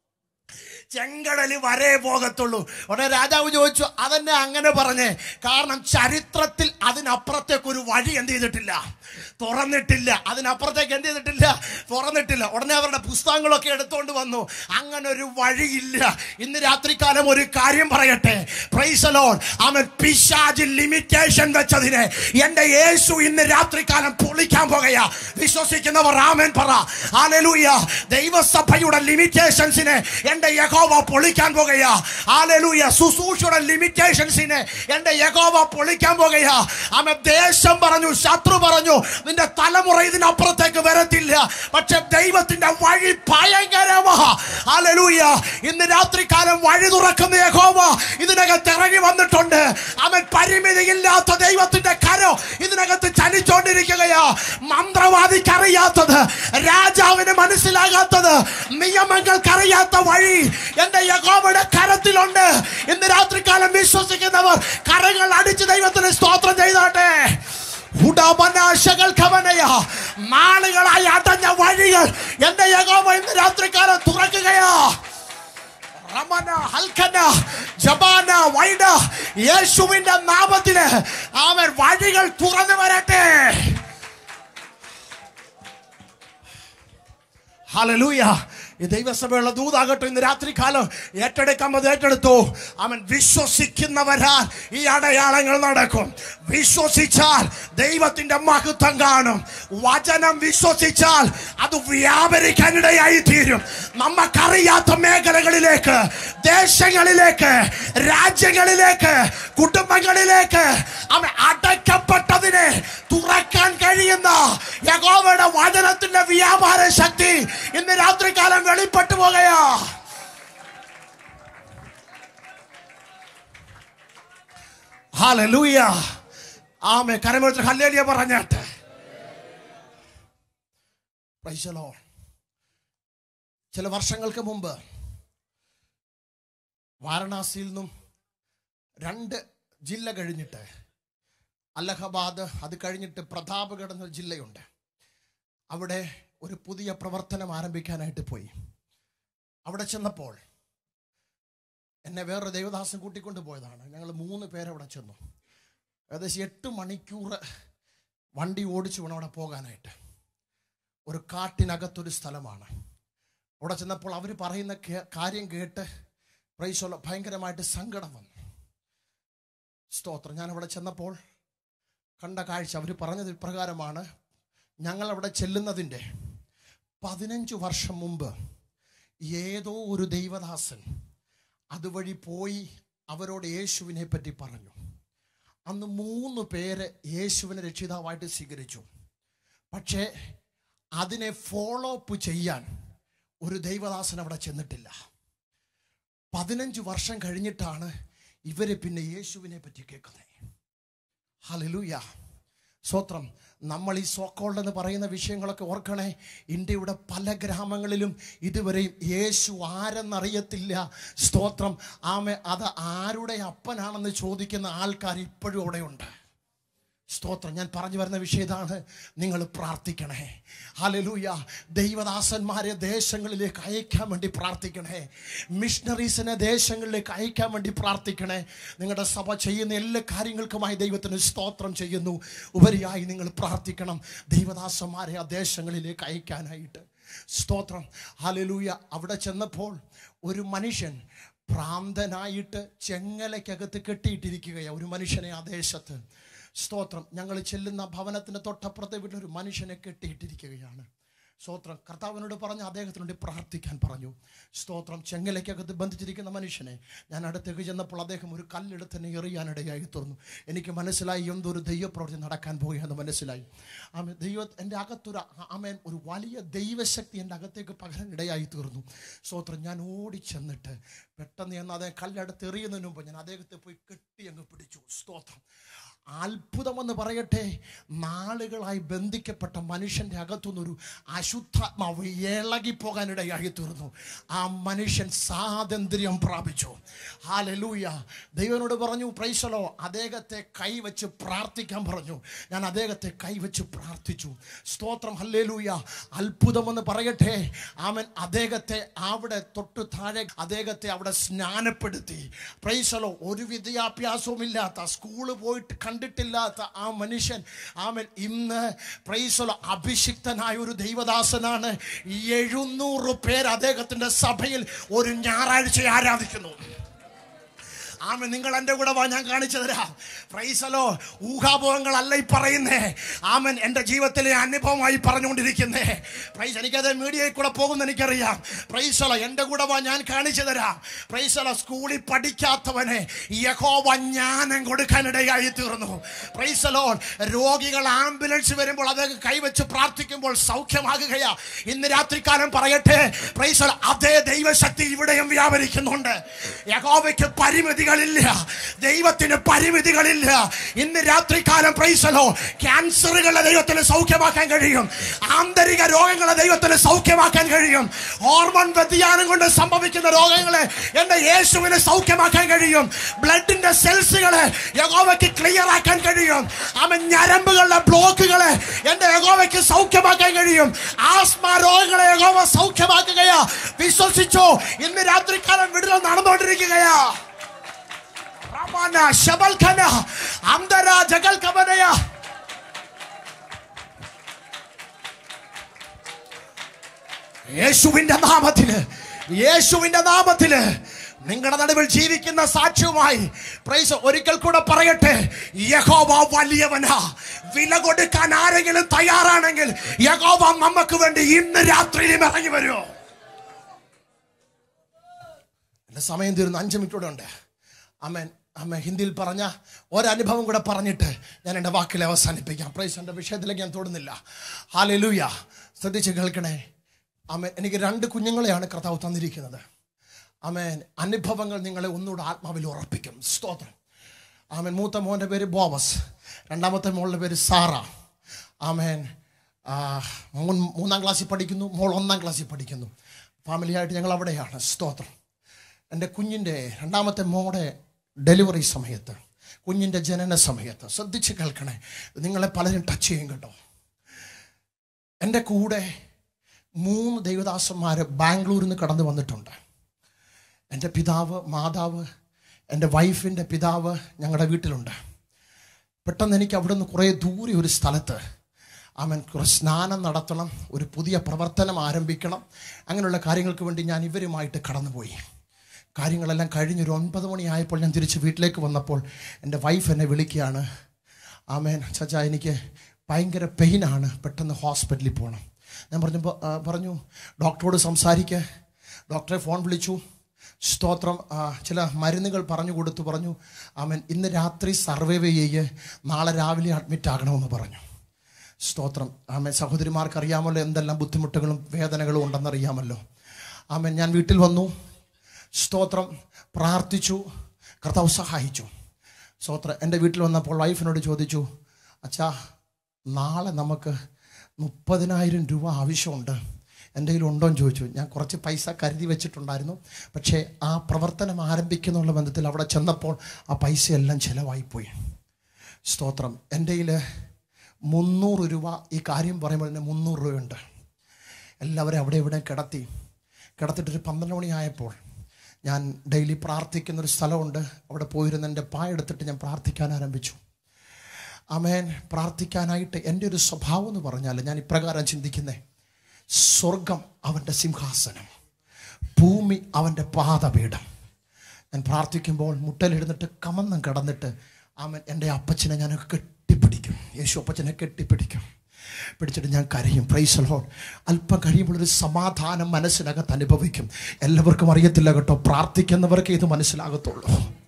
Speaker 1: ചെങ്കടല് വരെ പോകത്തുള്ളൂ ഉടനെ രാജാവ് ചോദിച്ചു അതെന്നെ അങ്ങനെ പറഞ്ഞേ കാരണം ചരിത്രത്തിൽ അതിനപ്പുറത്തേക്ക് ഒരു വഴി എന്ത് ചെയ്തിട്ടില്ല തുറന്നിട്ടില്ല അതിനപ്പുറത്തേക്ക് എന്ത് ചെയ്തിട്ടില്ല തുറന്നിട്ടില്ല ഉടനെ അവരുടെ പുസ്തകങ്ങളൊക്കെ എടുത്തുകൊണ്ട് വന്നു അങ്ങനെ ഒരു വഴിയില്ല ഇന്ന് രാത്രികാലം ഒരു കാര്യം പറയട്ടെ പ്രൈസലോൺ അവൻ പിശാജ് ലിമിറ്റേഷൻ വെച്ചതിനെ എന്റെ യേശു ഇന്ന് രാത്രികാലം പൊളിക്കാൻ പോകുകയാ വിശ്വസിക്കുന്നവർ ആമേൻ പറ ഹാലലൂയ ദൈവസഭയുടെ ലിമിറ്റേഷൻസിനെ എന്റെ യഹോവ പൊളിക്കാൻ പോകുകയാ ഹാലലൂയ സുസൂഷയുടെ ലിമിറ്റേഷൻസിനെ എന്റെ യഹോവ പൊളിക്കാൻ പോകുകയാ ആമ ദേശം പറഞ്ഞു ശത്രു പറഞ്ഞു നിന്റെ തലമുറ ഇതിനപ്പുറത്തേക്ക് വരത്തില്ല പക്ഷെ ദൈവത്തിന്റെ വഴി ഭയങ്കരമാ ഹാലലൂയ ഇന്ന് രാത്രികാലം വഴി തുറക്കുന്ന യഹോവ ഇതിനകത്ത് ഇറങ്ങി വന്നിട്ടുണ്ട് അവൻ പരിമിതിയില്ലാത്ത ദൈവത്തിന്റെ കരോ ഇതിനകത്ത് ചലിച്ചോണ്ടിരിക്കുകയാ മന്ത്രവാദിക്കറിയാത്തത് രാജാവിന് മനസ്സിലാകാത്തത് നിയമങ്ങൾക്കറിയാത്ത വഴി എന്റെ യഹോവയുടെ കരത്തിലുണ്ട് ഇന്ന് രാത്രികാലം വിശ്വസിക്കുന്നവർ കരങ്ങൾ അടിച്ച് ദൈവത്തിന് സ്തോത്രം ചെയ്താട്ടെ ഉടമനാശകൾക്കവനയ നാളുകളായി അടഞ്ഞ വഴികൾ എന്റെ യഹോവ ഇന്ന് രാത്രികാലം തുറക്കുകയാ റമന ഹൽക്കന ജബാന വൈഡ യേശുവിന്റെ നാമത്തിന് അവൻ വഴികൾ തുറന്നു വരട്ടെ ഹല്ലേലൂയ ഈ ദൈവസഭയുള്ള ദൂതാകട്ടെ ഇന്ന് രാത്രികാലം ഏറ്റെടുക്കാമത് ഏറ്റെടുത്തു അവൻ വിശ്വസിക്കുന്നവരാൽ ഈ അടയാളങ്ങൾ നടക്കും വിശ്വസിച്ചാൽ ദൈവത്തിന്റെ മഹത്വം കാണും വചനം വിശ്വസിച്ചാൽ അത് വ്യാപരിക്കാനിടയായി തീരും നമുക്കറിയാത്ത മേഖലകളിലേക്ക് ദേശങ്ങളിലേക്ക് രാജ്യങ്ങളിലേക്ക് കുടുംബങ്ങളിലേക്ക് അവൻ അടയ്ക്കപ്പെട്ടതിനെ തുറക്കാൻ കഴിയുന്ന യഹോവയുടെ വചനത്തിന്റെ വ്യാപാര ശക്തി ഇന്ന് രാത്രികാലം വെളിപ്പെട്ടു പോകയാ ഹാലലൂയ ആമേ കരമെടുത്ത് ഹല്ലേലിയ പറഞ്ഞാട്ടെ Praise the Lord. ചില വർഷങ്ങൾക്ക് മുമ്പ് വാരണാസിയിൽ നിന്നും രണ്ട് ജില്ല കഴിഞ്ഞിട്ട് അലഹബാദ് അത് കഴിഞ്ഞിട്ട് പ്രതാപ്ഗഡ് എന്ന ജില്ലയുണ്ട് അവിടെ ഒരു പുതിയ പ്രവർത്തനം ആരംഭിക്കാനായിട്ട് പോയി അവിടെ ചെന്നപ്പോൾ എന്നെ വേറൊരു ദേവദാസൻ കൂട്ടിക്കൊണ്ട് പോയതാണ് ഞങ്ങൾ മൂന്ന് പേരവിടെ ചെന്നു ഏകദേശം എട്ട് മണിക്കൂർ വണ്ടി ഓടിച്ചു വേണം അവിടെ പോകാനായിട്ട് ഒരു കാട്ടിനകത്തൊരു സ്ഥലമാണ് അവിടെ ചെന്നപ്പോൾ അവർ പറയുന്ന കേ- കാര്യം കേട്ട് പ്രൈസോല ഭയങ്കരമായിട്ട് സങ്കടം വന്നു സ്തോത്രം ഞാൻ അവിടെ ചെന്നപ്പോൾ കണ്ട കാഴ്ച അവർ പറഞ്ഞത് ഇപ്രകാരമാണ് ഞങ്ങൾ അവിടെ ചെല്ലുന്നതിൻ്റെ പതിനഞ്ച് വർഷം മുമ്പ് ഏതോ ഒരു ദൈവദാസൻ അതുവഴി പോയി അവരോട് യേശുവിനെ പറ്റി പറഞ്ഞു അന്ന് മൂന്ന് പേര് യേശുവിനെ രക്ഷിതാവായിട്ട് സ്വീകരിച്ചു പക്ഷേ അതിനെ ഫോളോ അപ്പ് ചെയ്യാൻ ഒരു ദൈവദാസൻ അവിടെ ചെന്നിട്ടില്ല പതിനഞ്ച് വർഷം കഴിഞ്ഞിട്ടാണ് ഇവര് പിന്നെ യേശുവിനെ പറ്റി കേൾക്കുന്നത് ഹലലൂയ സ്വത്രം നമ്മൾ ഈ സോക്കോൾഡ് എന്ന് പറയുന്ന വിഷയങ്ങളൊക്കെ ഓർക്കണേ ഇന്ത്യയുടെ പല ഗ്രാമങ്ങളിലും ഇതുവരെയും യേശു ആരെന്നറിയത്തില്ല സ്തോത്രം ആമെ അത് ആരുടെ അപ്പനാണെന്ന് ചോദിക്കുന്ന ആൾക്കാർ ഇപ്പോഴും അവിടെയുണ്ട് സ്തോത്രം ഞാൻ പറഞ്ഞു വരുന്ന വിഷയം ഇതാണ് നിങ്ങൾ പ്രാർത്ഥിക്കണേ ഹലലൂയ ദൈവദാസന്മാരെ ദേശങ്ങളിലേക്ക് അയക്കാൻ വേണ്ടി പ്രാർത്ഥിക്കണേ മിഷണറീസിനെ ദേശങ്ങളിലേക്ക് അയക്കാൻ വേണ്ടി പ്രാർത്ഥിക്കണേ നിങ്ങളുടെ സഭ ചെയ്യുന്ന എല്ലാ കാര്യങ്ങൾക്കുമായി ദൈവത്തിന് സ്തോത്രം ചെയ്യുന്നു ഉപരിയായി നിങ്ങൾ പ്രാർത്ഥിക്കണം ദൈവദാസന്മാരെ ആ ദേശങ്ങളിലേക്ക് അയക്കാനായിട്ട് സ്തോത്രം ഹലലൂയ അവിടെ ചെന്നപ്പോൾ ഒരു മനുഷ്യൻ ഭ്രാന്തനായിട്ട് ചെങ്ങലയ്ക്കകത്ത് കെട്ടിയിട്ടിരിക്കുകയാണ് ഒരു മനുഷ്യനെ ആ ദേശത്ത് സ്തോത്രം ഞങ്ങൾ ചെല്ലുന്ന ഭവനത്തിന് തൊട്ടപ്പുറത്തെ വീട്ടിലൊരു മനുഷ്യനെ കെട്ടിയിട്ടിരിക്കുകയാണ് സ്തോത്രം കർത്താവിനോട് പറഞ്ഞ് അദ്ദേഹത്തിനോട് പ്രാർത്ഥിക്കാൻ പറഞ്ഞു സ്തോത്രം ചെങ്ങലയ്ക്കകത്ത് ബന്ധിച്ചിരിക്കുന്ന മനുഷ്യനെ ഞാൻ അടുത്തേക്ക് ചെന്നപ്പോൾ അദ്ദേഹം ഒരു കല്ലെടുത്ത് എന്നെ എറിയാനിടയായി തീർന്നു എനിക്ക് മനസ്സിലായി എന്തൊരു ദൈവപ്രവൃത്തി നടക്കാൻ പോകുകയെന്ന് മനസ്സിലായി ആമേ ദൈവ എൻ്റെ അകത്തൊരു ആമേൻ ഒരു വലിയ ദൈവശക്തി എൻ്റെ അകത്തേക്ക് പകരാനിടയായി തീർന്നു സ്തോത്രം ഞാൻ ഓടി ചെന്നിട്ട് പെട്ടെന്ന് എന്ന് അദ്ദേഹം കല്ലെടുത്ത് എറിയുന്നതിന് മുമ്പ് ഞാൻ അദ്ദേഹത്തെ പോയി കെട്ടി അങ്ങ് പിടിച്ചു സ്തോത്രം അത്ഭുതമെന്ന് പറയട്ടെ നാളുകളായി ബന്ധിക്കപ്പെട്ട മനുഷ്യന്റെ അകത്തുനിന്നൊരു അശുദ്ധാത്മാവ് ഇളകിപ്പോകാനിടയായി തീർന്നു ആ മനുഷ്യൻ സ്വാതന്ത്ര്യം പ്രാപിച്ചു ഹാലലൂയ ദൈവനോട് പറഞ്ഞു പ്രൈസലോ അദ്ദേഹത്തെ കൈവച്ച് പ്രാർത്ഥിക്കാൻ പറഞ്ഞു ഞാൻ അദ്ദേഹത്തെ കൈവച്ച് പ്രാർത്ഥിച്ചു സ്തോത്രം ഹല്ലേലൂയ അത്ഭുതമെന്ന് പറയട്ടെ അവൻ അദ്ദേഹത്തെ അവിടെ തൊട്ട് താഴെ അദ്ദേഹത്തെ അവിടെ സ്നാനപ്പെടുത്തി പ്രൈസലോ ഒരു വിദ്യാഭ്യാസവും ഇല്ലാത്ത സ്കൂള് പോയിട്ട് കണ്ടിട്ടില്ലാത്ത ആ മനുഷ്യൻ ആമൻ ഇന്ന് പ്രൈസലോ അഭിഷിക്തനായ ഒരു ദൈവദാസനാണ് എഴുന്നൂറ് പേര് അദ്ദേഹത്തിന്റെ സഭയിൽ ഒരു ഞായറാഴ്ച ആരാധിക്കുന്നു ആമൻ നിങ്ങൾ എൻ്റെ കൂടെ വാ ഞാൻ കാണിച്ചു തരാം പ്രൈസലോ ഊഹാഭോഗങ്ങളല്ല ഈ പറയുന്നേ ആമൻ എൻ്റെ ജീവിതത്തിലെ അനുഭവമായി പറഞ്ഞുകൊണ്ടിരിക്കുന്നേ പ്രൈസ് എനിക്കത് മീഡിയയിൽ കൂടെ പോകുന്ന എനിക്കറിയാം പ്രൈസലോ എൻ്റെ കൂടെ വാ ഞാൻ കാണിച്ചു തരാം പ്രൈസലോ സ്കൂളിൽ പഠിക്കാത്തവനെ യഹോവ ജ്ഞാനം കൊടുക്കാനിടയായി തീർന്നു പ്രൈസലോ രോഗികൾ ആംബുലൻസ് വരുമ്പോൾ അത് കൈവച്ച് പ്രാർത്ഥിക്കുമ്പോൾ സൗഖ്യമാകുകയാ ഇന്ന് രാത്രികാലം പറയട്ടെ പ്രൈസലോ അതേ ദൈവശക്തി ഇവിടെയും വ്യാപരിക്കുന്നുണ്ട് യഹോവയ്ക്ക് പരിമിതികളില്ല ദൈവത്തിന് പരിമിതികളില്ല ഇന്ന് രാത്രികാലം പ്രൈസലോ ക്യാൻസറുകളെ ദൈവത്തിന് സൗഖ്യമാക്കാൻ കഴിയും ആന്തരിക രോഗങ്ങളെ ദൈവത്തിന് സൗഖ്യമാക്കാൻ കഴിയും ഹോർമോൺ വ്യതിയാനം കൊണ്ട് സംഭവിക്കുന്ന രോഗങ്ങളെ എന്റെ യേശുവിന് സൗഖ്യമാക്കാൻ കഴിയും ബ്ലഡിന്റെ സെൽസുകളെ യഗോവയ്ക്ക് ക്ലിയർ ആക്കാൻ കഴിയും അവൻ ഞരമ്പുകളുടെ ബ്ലോക്കുകളെ എന്റെ യഗോവയ്ക്ക് സൗഖ്യമാക്കാൻ കഴിയും ആസ്മ രോഗങ്ങളെ യഗോവ സൗഖ്യമാക്കുകയാ വിശ്വസിച്ചോ ഇന്ന് രാത്രികാലം വിടുതൽ നടന്നുകൊണ്ടിരിക്കുകയാ റമാന ശബൽഖന അന്തര ജഗൽ കവനയ യേശുവിന്റെ നാമത്തില് യേശുവിന്റെ നാമത്തില് നിങ്ങളുടെ നടുവിൽ ജീവിക്കുന്ന സാക്ഷ്യവുമായി പ്രൈസ് ഒരിക്കൽ കൂടെ പറയട്ടെ യഹോവ വലിയവനാ വില കൊടുക്കാൻ ആരെങ്കിലും തയ്യാറാണെങ്കിൽ യഹോവ നമുക്ക് വേണ്ടി ഇന്ന് രാത്രിയിലും ഇറങ്ങി വരുമോ എൻ്റെ സമയം തീർന്നു അഞ്ച് മിനിറ്റൂടെ ഉണ്ട് അമ്മൻ അമ്മ ഹിന്ദിയിൽ പറഞ്ഞ ഒരനുഭവം കൂടെ പറഞ്ഞിട്ട് ഞാൻ എൻ്റെ വാക്കിൽ അവസാനിപ്പിക്കാം പ്രൈസ് എൻ്റെ വിഷയത്തിലേക്ക് ഞാൻ തൊടുന്നില്ല ഹാലലൂയ ശ്രദ്ധിച്ച് കേൾക്കണേ അമ്മ എനിക്ക് രണ്ട് കുഞ്ഞുങ്ങളെയാണ് കർത്താവ് തന്നിരിക്കുന്നത് അമേൻ അനുഭവങ്ങൾ നിങ്ങളെ ഒന്നുകൂടെ ആത്മാവിൽ ഉറപ്പിക്കും സ്തോത്രം ആമേൻ മൂത്ത മോൻ്റെ പേര് ബോബസ് രണ്ടാമത്തെ മോളുടെ പേര് സാറ ആമേൻ ആ, മോൻ മൂന്നാം ക്ലാസ്സിൽ പഠിക്കുന്നു മോൾ ഒന്നാം ക്ലാസ്സിൽ പഠിക്കുന്നു ഫാമിലിയായിട്ട് ഞങ്ങൾ അവിടെയാണ് സ്തോത്രം എൻ്റെ കുഞ്ഞിൻ്റെ രണ്ടാമത്തെ മോടെ ഡെലിവറി സമയത്ത് കുഞ്ഞിൻ്റെ ജനന സമയത്ത് ശ്രദ്ധിച്ച് കേൾക്കണേ നിങ്ങളെ പലരും ടച്ച് ചെയ്യും കേട്ടോ എൻ്റെ കൂടെ മൂന്ന് ദൈവദാസന്മാർ ബാംഗ്ലൂരിൽ നിന്ന് കടന്നു വന്നിട്ടുണ്ട് എൻ്റെ പിതാവ് മാതാവ് എൻ്റെ വൈഫിൻ്റെ പിതാവ് ഞങ്ങളുടെ വീട്ടിലുണ്ട് പെട്ടെന്ന് എനിക്ക് അവിടുന്ന് കുറേ ദൂരെ ഒരു സ്ഥലത്ത് അവൻ കുറേ സ്നാനം നടത്തണം ഒരു പുതിയ പ്രവർത്തനം ആരംഭിക്കണം അങ്ങനെയുള്ള കാര്യങ്ങൾക്ക് വേണ്ടി ഞാൻ ഇവരുമായിട്ട് കടന്നുപോയി കാര്യങ്ങളെല്ലാം കഴിഞ്ഞൊരു ഒൻപത് മണിയായപ്പോൾ ഞാൻ തിരിച്ച് വീട്ടിലേക്ക് വന്നപ്പോൾ എൻ്റെ വൈഫ് എന്നെ വിളിക്കുകയാണ് ആമേൻ ചച്ചാ എനിക്ക് ഭയങ്കര പെയിനാണ് പെട്ടെന്ന് ഹോസ്പിറ്റലിൽ പോകണം ഞാൻ പറഞ്ഞപ്പോൾ ആ, പറഞ്ഞു ഡോക്ടറോട് സംസാരിക്കുക ഡോക്ടറെ ഫോൺ വിളിച്ചു സ്തോത്രം ആ, ചില മരുന്നുകൾ പറഞ്ഞു കൊടുത്തു പറഞ്ഞു ആമൻ ഇന്ന് രാത്രി സർവൈവ് ചെയ്യ് നാളെ രാവിലെ അഡ്മിറ്റ് ആകണമെന്ന് പറഞ്ഞു സ്തോത്രം ആമൻ സഹോദരിമാർക്ക് അറിയാമല്ലോ എന്തെല്ലാം ബുദ്ധിമുട്ടുകളും വേദനകളും ഉണ്ടെന്നറിയാമല്ലോ ആമൻ ഞാൻ വീട്ടിൽ വന്നു സ്തോത്രം പ്രാർത്ഥിച്ചു കർത്താവ് സഹായിച്ചു സ്തോത്രം എൻ്റെ വീട്ടിൽ വന്നപ്പോൾ വൈഫിനോട് ചോദിച്ചു അച്ഛാ നാളെ നമുക്ക് മുപ്പതിനായിരം രൂപ ആവശ്യമുണ്ട് എൻ്റെ കയ്യിൽ ഉണ്ടോ എന്ന് ചോദിച്ചു ഞാൻ കുറച്ച് പൈസ കരുതി വെച്ചിട്ടുണ്ടായിരുന്നു പക്ഷേ ആ പ്രവർത്തനം ആരംഭിക്കുന്നുള്ള ബന്ധത്തിൽ അവിടെ ചെന്നപ്പോൾ ആ പൈസയെല്ലാം ചിലവായിപ്പോയി സ്തോത്രം എൻ്റെ കയ്യിൽ മുന്നൂറ് രൂപ ഈ കാര്യം പറയുമ്പോൾ തന്നെ മുന്നൂറ് രൂപയുണ്ട് എല്ലാവരും അവിടെ ഇവിടെ കിടത്തി കിടത്തിട്ടൊരു പന്ത്രണ്ട് മണിയായപ്പോൾ ഞാൻ ഡെയിലി പ്രാർത്ഥിക്കുന്ന ഒരു സ്ഥലമുണ്ട് അവിടെ പോയിരുന്ന് എൻ്റെ പായ എടുത്തിട്ട് ഞാൻ പ്രാർത്ഥിക്കാൻ ആരംഭിച്ചു അമേൻ പ്രാർത്ഥിക്കാനായിട്ട് എൻ്റെ ഒരു സ്വഭാവം എന്ന് പറഞ്ഞാൽ ഞാൻ ഇപ്രകാരം ചിന്തിക്കുന്നേ സ്വർഗം അവൻ്റെ സിംഹാസനം ഭൂമി അവൻ്റെ പാദപീഠം ഞാൻ പ്രാർത്ഥിക്കുമ്പോൾ മുട്ടലിരുന്നിട്ട് കമന്നം കിടന്നിട്ട് അവൻ എൻ്റെ അപ്പച്ചനെ ഞാൻ കെട്ടിപ്പിടിക്കും യേശു അപ്പച്ചനെ കെട്ടിപ്പിടിക്കും പിടിച്ചിട്ട് ഞാൻ കരയും പ്രൈസലോ അല്പം കഴിയുമ്പോൾ ഒരു സമാധാനം മനസ്സിനകത്ത് അനുഭവിക്കും എല്ലാവർക്കും അറിയത്തില്ല കേട്ടോ പ്രാർത്ഥിക്കുന്നവർക്ക് ഇത് മനസ്സിലാകത്തുള്ളൂ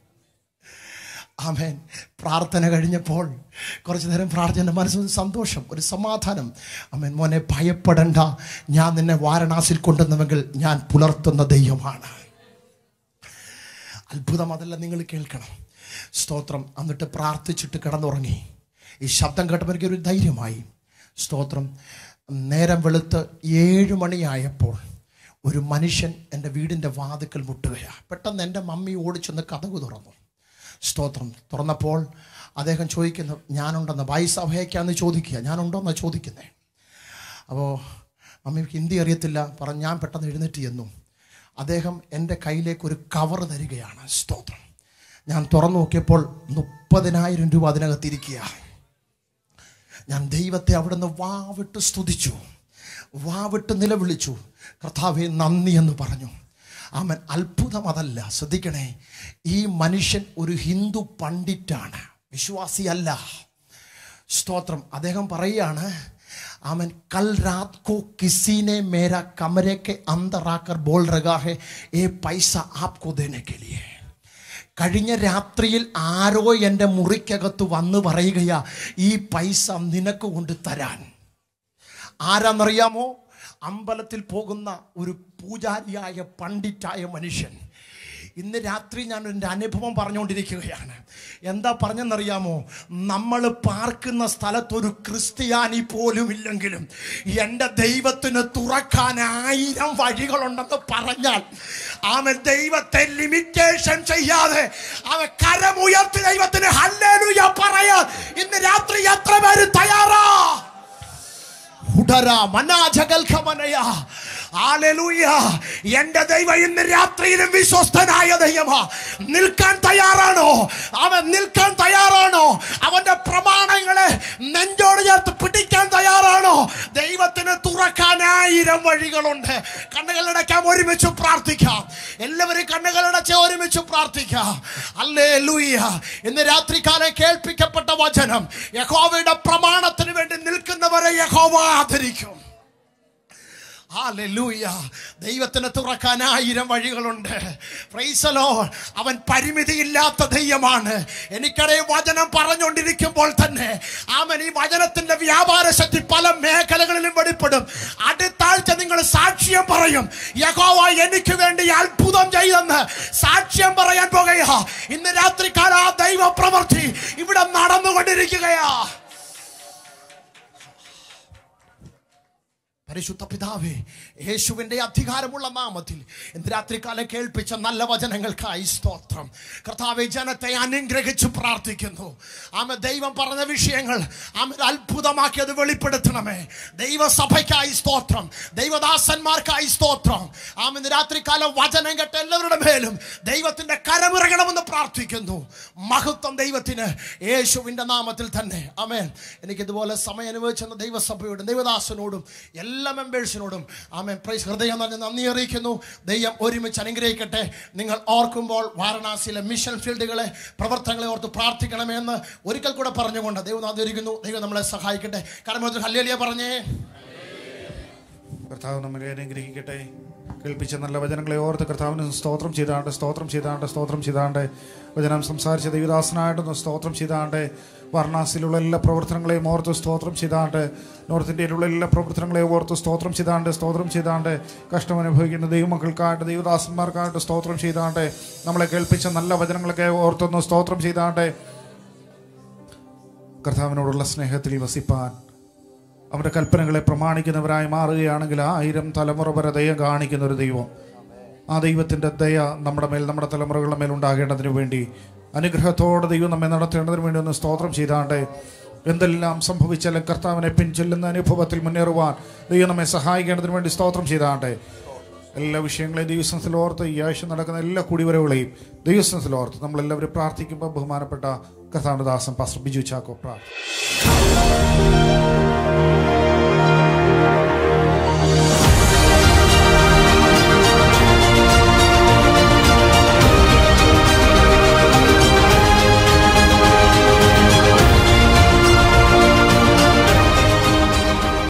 Speaker 1: ആമേൻ പ്രാർത്ഥന കഴിഞ്ഞപ്പോൾ കുറച്ചു നേരം പ്രാർത്ഥന മനസ്സിന് സന്തോഷം ഒരു സമാധാനം ആമേൻ മോനെ ഭയപ്പെടണ്ട ഞാൻ നിന്നെ വാരണാസിൽ കൊണ്ടുവന്നുവെങ്കിൽ ഞാൻ പുലർത്തുന്ന ദൈവമാണ് അത്ഭുതം അതല്ല നിങ്ങൾ കേൾക്കണം സ്തോത്രം എന്നിട്ട് പ്രാർത്ഥിച്ചിട്ട് കിടന്നുറങ്ങി ഈ ശബ്ദം കേട്ടപ്പോൾ എനിക്ക് ഒരു ധൈര്യമായി സ്തോത്രം നേരം വെളുത്ത് ഏഴ് മണിയായപ്പോൾ ഒരു മനുഷ്യൻ എൻ്റെ വീടിൻ്റെ വാതിക്കൽ മുട്ടുകയാണ് പെട്ടെന്ന് എൻ്റെ മമ്മി ഓടിച്ചെന്ന് കഥകു തുറന്നു സ്തോത്രം തുറന്നപ്പോൾ അദ്ദേഹം ചോദിക്കുന്നു ഞാനുണ്ടെന്ന് വയസ്സഭയ്ക്കാന്ന് ചോദിക്കുക ഞാനുണ്ടോന്നാ ചോദിക്കുന്നത് അപ്പോൾ മമ്മിക്ക് ഹിന്ദി അറിയത്തില്ല പറഞ്ഞ് ഞാൻ പെട്ടെന്ന് എഴുന്നേറ്റ് ചെന്നു അദ്ദേഹം എൻ്റെ കയ്യിലേക്ക് ഒരു കവർ തരികയാണ് സ്തോത്രം ഞാൻ തുറന്നു നോക്കിയപ്പോൾ മുപ്പതിനായിരം രൂപ അതിനകത്തിരിക്കുക ഞാൻ ദൈവത്തെ അവിടുന്ന് വാവിട്ട് സ്തുതിച്ചു വാവിട്ട് നിലവിളിച്ചു കർത്താവെ നന്ദി എന്ന് പറഞ്ഞു അവൻ അത്ഭുതം അതല്ല ശ്രദ്ധിക്കണേ ഈ മനുഷ്യൻ ഒരു ഹിന്ദു പണ്ഡിറ്റാണ് വിശ്വാസിയല്ല സ്തോത്രം അദ്ദേഹം പറയുകയാണ് അവൻ കൽ രാത് കോ കിസിനെ മേര കമരെ के अंदर आकर बोल रहा है ये पैसा आपको देने के लिए കഴിഞ്ഞ രാത്രിയിൽ ആരോ എൻ്റെ മുറിക്കകത്ത് വന്ന് പറയുകയാ ഈ പൈസ നിനക്ക് കൊണ്ട് തരാൻ ആരാന്നറിയാമോ അമ്പലത്തിൽ പോകുന്ന ഒരു പൂജാരിയായ പണ്ഡിറ്റായ മനുഷ്യൻ ഇന്ന് രാത്രി ഞാൻ എൻ്റെ അനുഭവം പറഞ്ഞുകൊണ്ടിരിക്കുകയാണ് എന്താ പറഞ്ഞെന്നറിയാമോ നമ്മൾ പാർക്കുന്ന സ്ഥലത്ത് ഒരു ക്രിസ്ത്യാനി പോലും ഇല്ലെങ്കിലും എൻ്റെ ദൈവത്തിന് തുറക്കാൻ ആയിരം വഴികളുണ്ടെന്ന് പറഞ്ഞാൽ അവൻ ദൈവത്തെ ലിമിറ്റേഷൻ ചെയ്യാതെ അവൻ കരമുയർത്തി ദൈവത്തിന് ഹല്ലേലൂയ പറയാൻ ഇന്ന് രാത്രി എത്ര പേര് തയ്യാറാ ഉടര മനാജകൽഖമനയ ഹല്ലേലൂയ എന്റെ ദൈവം ഇന്ന് രാത്രിയിലും വിശ്വസ്തനായ ദൈവമാ നിൽക്കാൻ തയ്യാറാണോ അവൻ നിൽക്കാൻ തയ്യാറാണോ അവന്റെ പ്രമാണങ്ങളെ നെഞ്ചോട് ചേർത്ത് പിടിക്കാൻ തയ്യാറാണോ ദൈവത്തിന് തുറക്കാൻ ആയിരം വഴികളുണ്ട് കണ്ണുകളടയ്ക്കാം ഒരുമിച്ച് പ്രാർത്ഥിക്കാം എല്ലാവരും കണ്ണുകളടച്ച് ഒരുമിച്ച് പ്രാർത്ഥിക്കാം അല്ലേ ലൂയ ഇന്ന് രാത്രികാലം കേൾപ്പിക്കപ്പെട്ട വചനം യഹോവയുടെ പ്രമാണത്തിന് വേണ്ടി നിൽക്കുന്നവരെ യഹോവ ആദരിക്കും ഹല്ലേലൂയ ദൈവത്തിന് തുറക്കാൻ ആയിരം വഴികളുണ്ട് പ്രൈസലോ അവൻ പരിമിതിയില്ലാത്ത ദൈവമാണ് എനിക്കറിയാം വചനം പറഞ്ഞുകൊണ്ടിരിക്കുമ്പോൾ തന്നെ അവൻ ഈ വചനത്തിന്റെ വ്യാപാര ശക്തി പല മേഖലകളിലും വെളിപ്പെടും അടുത്താഴ്ച നിങ്ങൾ സാക്ഷ്യം പറയും യഹോവ എനിക്ക് വേണ്ടി അത്ഭുതം ചെയ്തെന്ന് സാക്ഷ്യം പറയാൻ പോകുകയാ ഇന്ന് രാത്രിക്കാല ആ ദൈവ പ്രവൃത്തി ഇവിടെ നടന്നുകൊണ്ടിരിക്കുകയാ പരിശുദ്ധ പിതാവേ യേശുവിൻ്റെ അധികാരമുള്ള നാമത്തിൽ ഇന്ന് രാത്രികാലം കേൾപ്പിച്ച നല്ല വചനങ്ങൾക്കായി സ്തോത്രം കർത്താവെ ജനത്തെ അനുഗ്രഹിച്ച് പ്രാർത്ഥിക്കുന്നു ആമ ദൈവം പറഞ്ഞ വിഷയങ്ങൾ ആമ അത്ഭുതമാക്കി അത് വെളിപ്പെടുത്തണമേ ദൈവസഭയ്ക്കായി സ്തോത്രം ദൈവദാസന്മാർക്കായി സ്തോത്രം ആമ ഇന്ന് രാത്രികാലം വചനം കേട്ട എല്ലാവരുടെ മേലും ദൈവത്തിന്റെ കരമിറങ്ങണമെന്ന് പ്രാർത്ഥിക്കുന്നു മഹത്വം ദൈവത്തിന് യേശുവിൻ്റെ നാമത്തിൽ തന്നെ ആമേൻ എനിക്കിതുപോലെ സമയം അനുഭവിച്ചെന്ന ദൈവസഭയോടും ദൈവദാസനോടും എല്ലാ മെമ്പേഴ്സിനോടും ആമേൻ പ്രൈസ് ഹൃദയം നിറഞ്ഞ നന്ദി അറിയിക്കുന്നു ദൈവം ഒരുമിച്ച് അനുഗ്രഹിക്കട്ടെ നിങ്ങൾ ഓർക്കുമ്പോൾ വാരണാസിയിലെ മിഷൻ ഫീൽഡുകളെ പ്രവർത്തനങ്ങളെ ഓർത്ത് പ്രാർത്ഥിക്കണമെന്ന് ഒരിക്കൽ കൂടെ പറഞ്ഞുകൊണ്ട് ദൈവം ആദരിക്കുന്നു ദൈവം നമ്മളെ സഹായിക്കട്ടെ കാരണം ഹല്ലേലിയ പറഞ്ഞേ
Speaker 3: കർത്താവ് നമ്മളെ അനുഗ്രഹിക്കട്ടെ കേൾപ്പിച്ച നല്ല വചനങ്ങളെ ഓർത്ത് കർത്താവിന് സ്തോത്രം ചെയ്താണ്ട് സ്തോത്രം ചെയ്താണ്ട് സ്തോത്രം ചെയ്താണ്ട് വചനം സംസാരിച്ച ദൈവദാസനായിട്ടൊന്ന് സ്തോത്രം ചെയ്താണ്ട് വാരണാസിയിലുള്ള എല്ലാ പ്രവർത്തനങ്ങളെയും ഓർത്ത് സ്തോത്രം ചെയ്താണ്ട് നോർത്ത് ഇന്ത്യയിലുള്ള എല്ലാ പ്രവർത്തനങ്ങളെയും ഓർത്ത് സ്തോത്രം ചെയ്താണ്ട് സ്തോത്രം ചെയ്താണ്ട് കഷ്ടം അനുഭവിക്കുന്ന ദൈവമക്കൾക്കായിട്ട് ദൈവദാസന്മാർക്കായിട്ട് സ്തോത്രം ചെയ്താണ്ട് നമ്മളെ കേൾപ്പിച്ച നല്ല വചനങ്ങളൊക്കെ ഓർത്തൊന്ന് സ്തോത്രം ചെയ്താണ്ട് കർത്താവിനോടുള്ള സ്നേഹത്തിൽ വസിപ്പാൻ അവൻ്റെ കൽപ്പനകളെ പ്രമാണിക്കുന്നവരായി മാറുകയാണെങ്കിൽ ആയിരം തലമുറ വരെ ദയ കാണിക്കുന്ന ഒരു ദൈവം ആ ദൈവത്തിൻ്റെ ദയ നമ്മുടെ മേൽ നമ്മുടെ തലമുറകളുടെ മേൽ ഉണ്ടാകേണ്ടതിന് വേണ്ടി അനുഗ്രഹത്തോടെ ദൈവം നമ്മെ നടത്തേണ്ടതിന് വേണ്ടി ഒന്ന് സ്തോത്രം ചെയ്താണ്ട് എന്തെല്ലാം സംഭവിച്ചാലും കർത്താവിനെ പിൻചൊല്ലുന്ന അനുഭവത്തിൽ മുന്നേറുവാൻ ദൈവം നമ്മെ സഹായിക്കേണ്ടതിന് വേണ്ടി സ്തോത്രം ചെയ്താണ്ട് എല്ലാ വിഷയങ്ങളെയും ദൈവസ്ഥത്തിൽ ഓർത്ത് ഈ ആഴ്ച നടക്കുന്ന എല്ലാ കുടിവരവുകളെയും ദൈവസ്ഥത്തിൽ ഓർത്ത് നമ്മളെല്ലാവരും പ്രാർത്ഥിക്കുമ്പോൾ ബഹുമാനപ്പെട്ട കർത്താവിൻ്റെ ദാസൻ പാസ്റ്റർ ബിജു ചാക്കോ പ്രാർത്ഥന